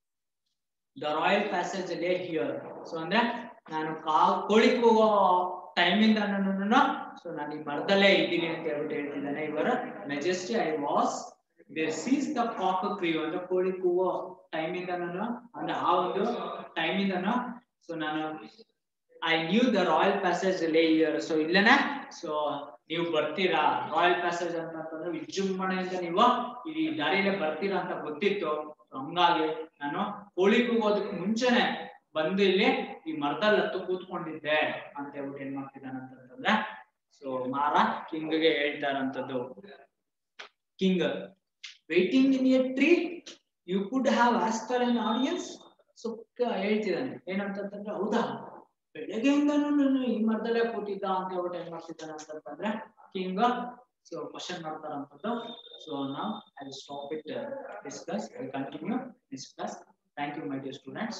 the royal passage lay here so ಅಂದ್ರೆ ನಾನು ಕಾ ಕೋಳಿ ಕೂಗೋ ಟೈಮಿಂದ ನಾನು ಸೊ ನಾನು ಈ ಮರದಲ್ಲೇ ಇದ್ದೀನಿ ಅಂತ ಹೇಳ್ಬಿಟ್ಟು ಹೇಳ್ತಿದ್ದಾನೆ ಇವರ ಮೆಜೆಸ್ಟಿ ಐ ವಾಸ್ ದೇರ್ ಸೀಸ್ ದ ಕಾಕ್ ಕ್ರೀವ್ ಅಂದ್ರೆ ಕೋಳಿ ಕೂಗೋ ಟೈಮಿಂದ ನಾನು ಅಂದ್ರೆ ಆ ಒಂದು ಟೈಮಿಂದನು ಸೊ ನಾನು I knew the royal passage lay here so ಇಲ್ಲೇನೆ ಸೊ ನೀವು ಬರ್ತೀರಾ ರಾಯಲ್ ಪ್ಯಾಸೇಜ್ ಅಂತ ಅಂತಂದ್ರೆ ವಿಜೃಂಭಣೆಯಿಂದ ನೀವು ಈ ದಾರಿಯಲ್ಲೇ ಬರ್ತೀರಾ ಅಂತ ಗೊತ್ತಿತ್ತು ಹಂಗಾಗಿ ನಾನು ಕೋಳಿ ಕೂಗೋದಕ್ಕೆ ಮುಂಚೆನೆ ಬಂದು ಇಲ್ಲಿ ಈ ಮರದಲ್ಲಿ ಹತ್ತು ಕೂತ್ಕೊಂಡಿದ್ದೆ ಅಂತ ಹೇಳ್ಬಿಟ್ಟು ಏನ್ ಮಾಡ್ತಿದ್ದಾನೆ ಅಂತಂದ್ರೆ ಸೊ ಮಾರ ಕಿಂಗ್ಗೆ ಹೇಳ್ತಾರಂತದ್ದು king waiting in a tree you could have asked an audience so ಹೇಳ್ತಿದ್ದಾನೆ ಏನಂತಂದ್ರೆ ಹೌದಾ ಬೆಳಗ್ಗೆಯಿಂದನೂ ನಾನು ಈ ಮರದಲ್ಲೇ ಕೂತಿದ್ದ ಅಂತ ಹೇಳ್ಬಿಟ್ಟು ಏನ್ ಮಾಡ್ತಿದ್ದಾನೆ ಅಂತಂದ್ರೆ ಕಿಂಗ್ ಸೊ ಕ್ವಶನ್ ಮಾಡ್ತಾರಂತದ್ದು ಸೊ ನಾವು I stop it discuss I continue discuss thank you my dear students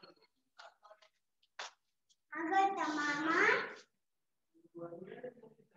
ಆಗತ್ತ ಮಾಮ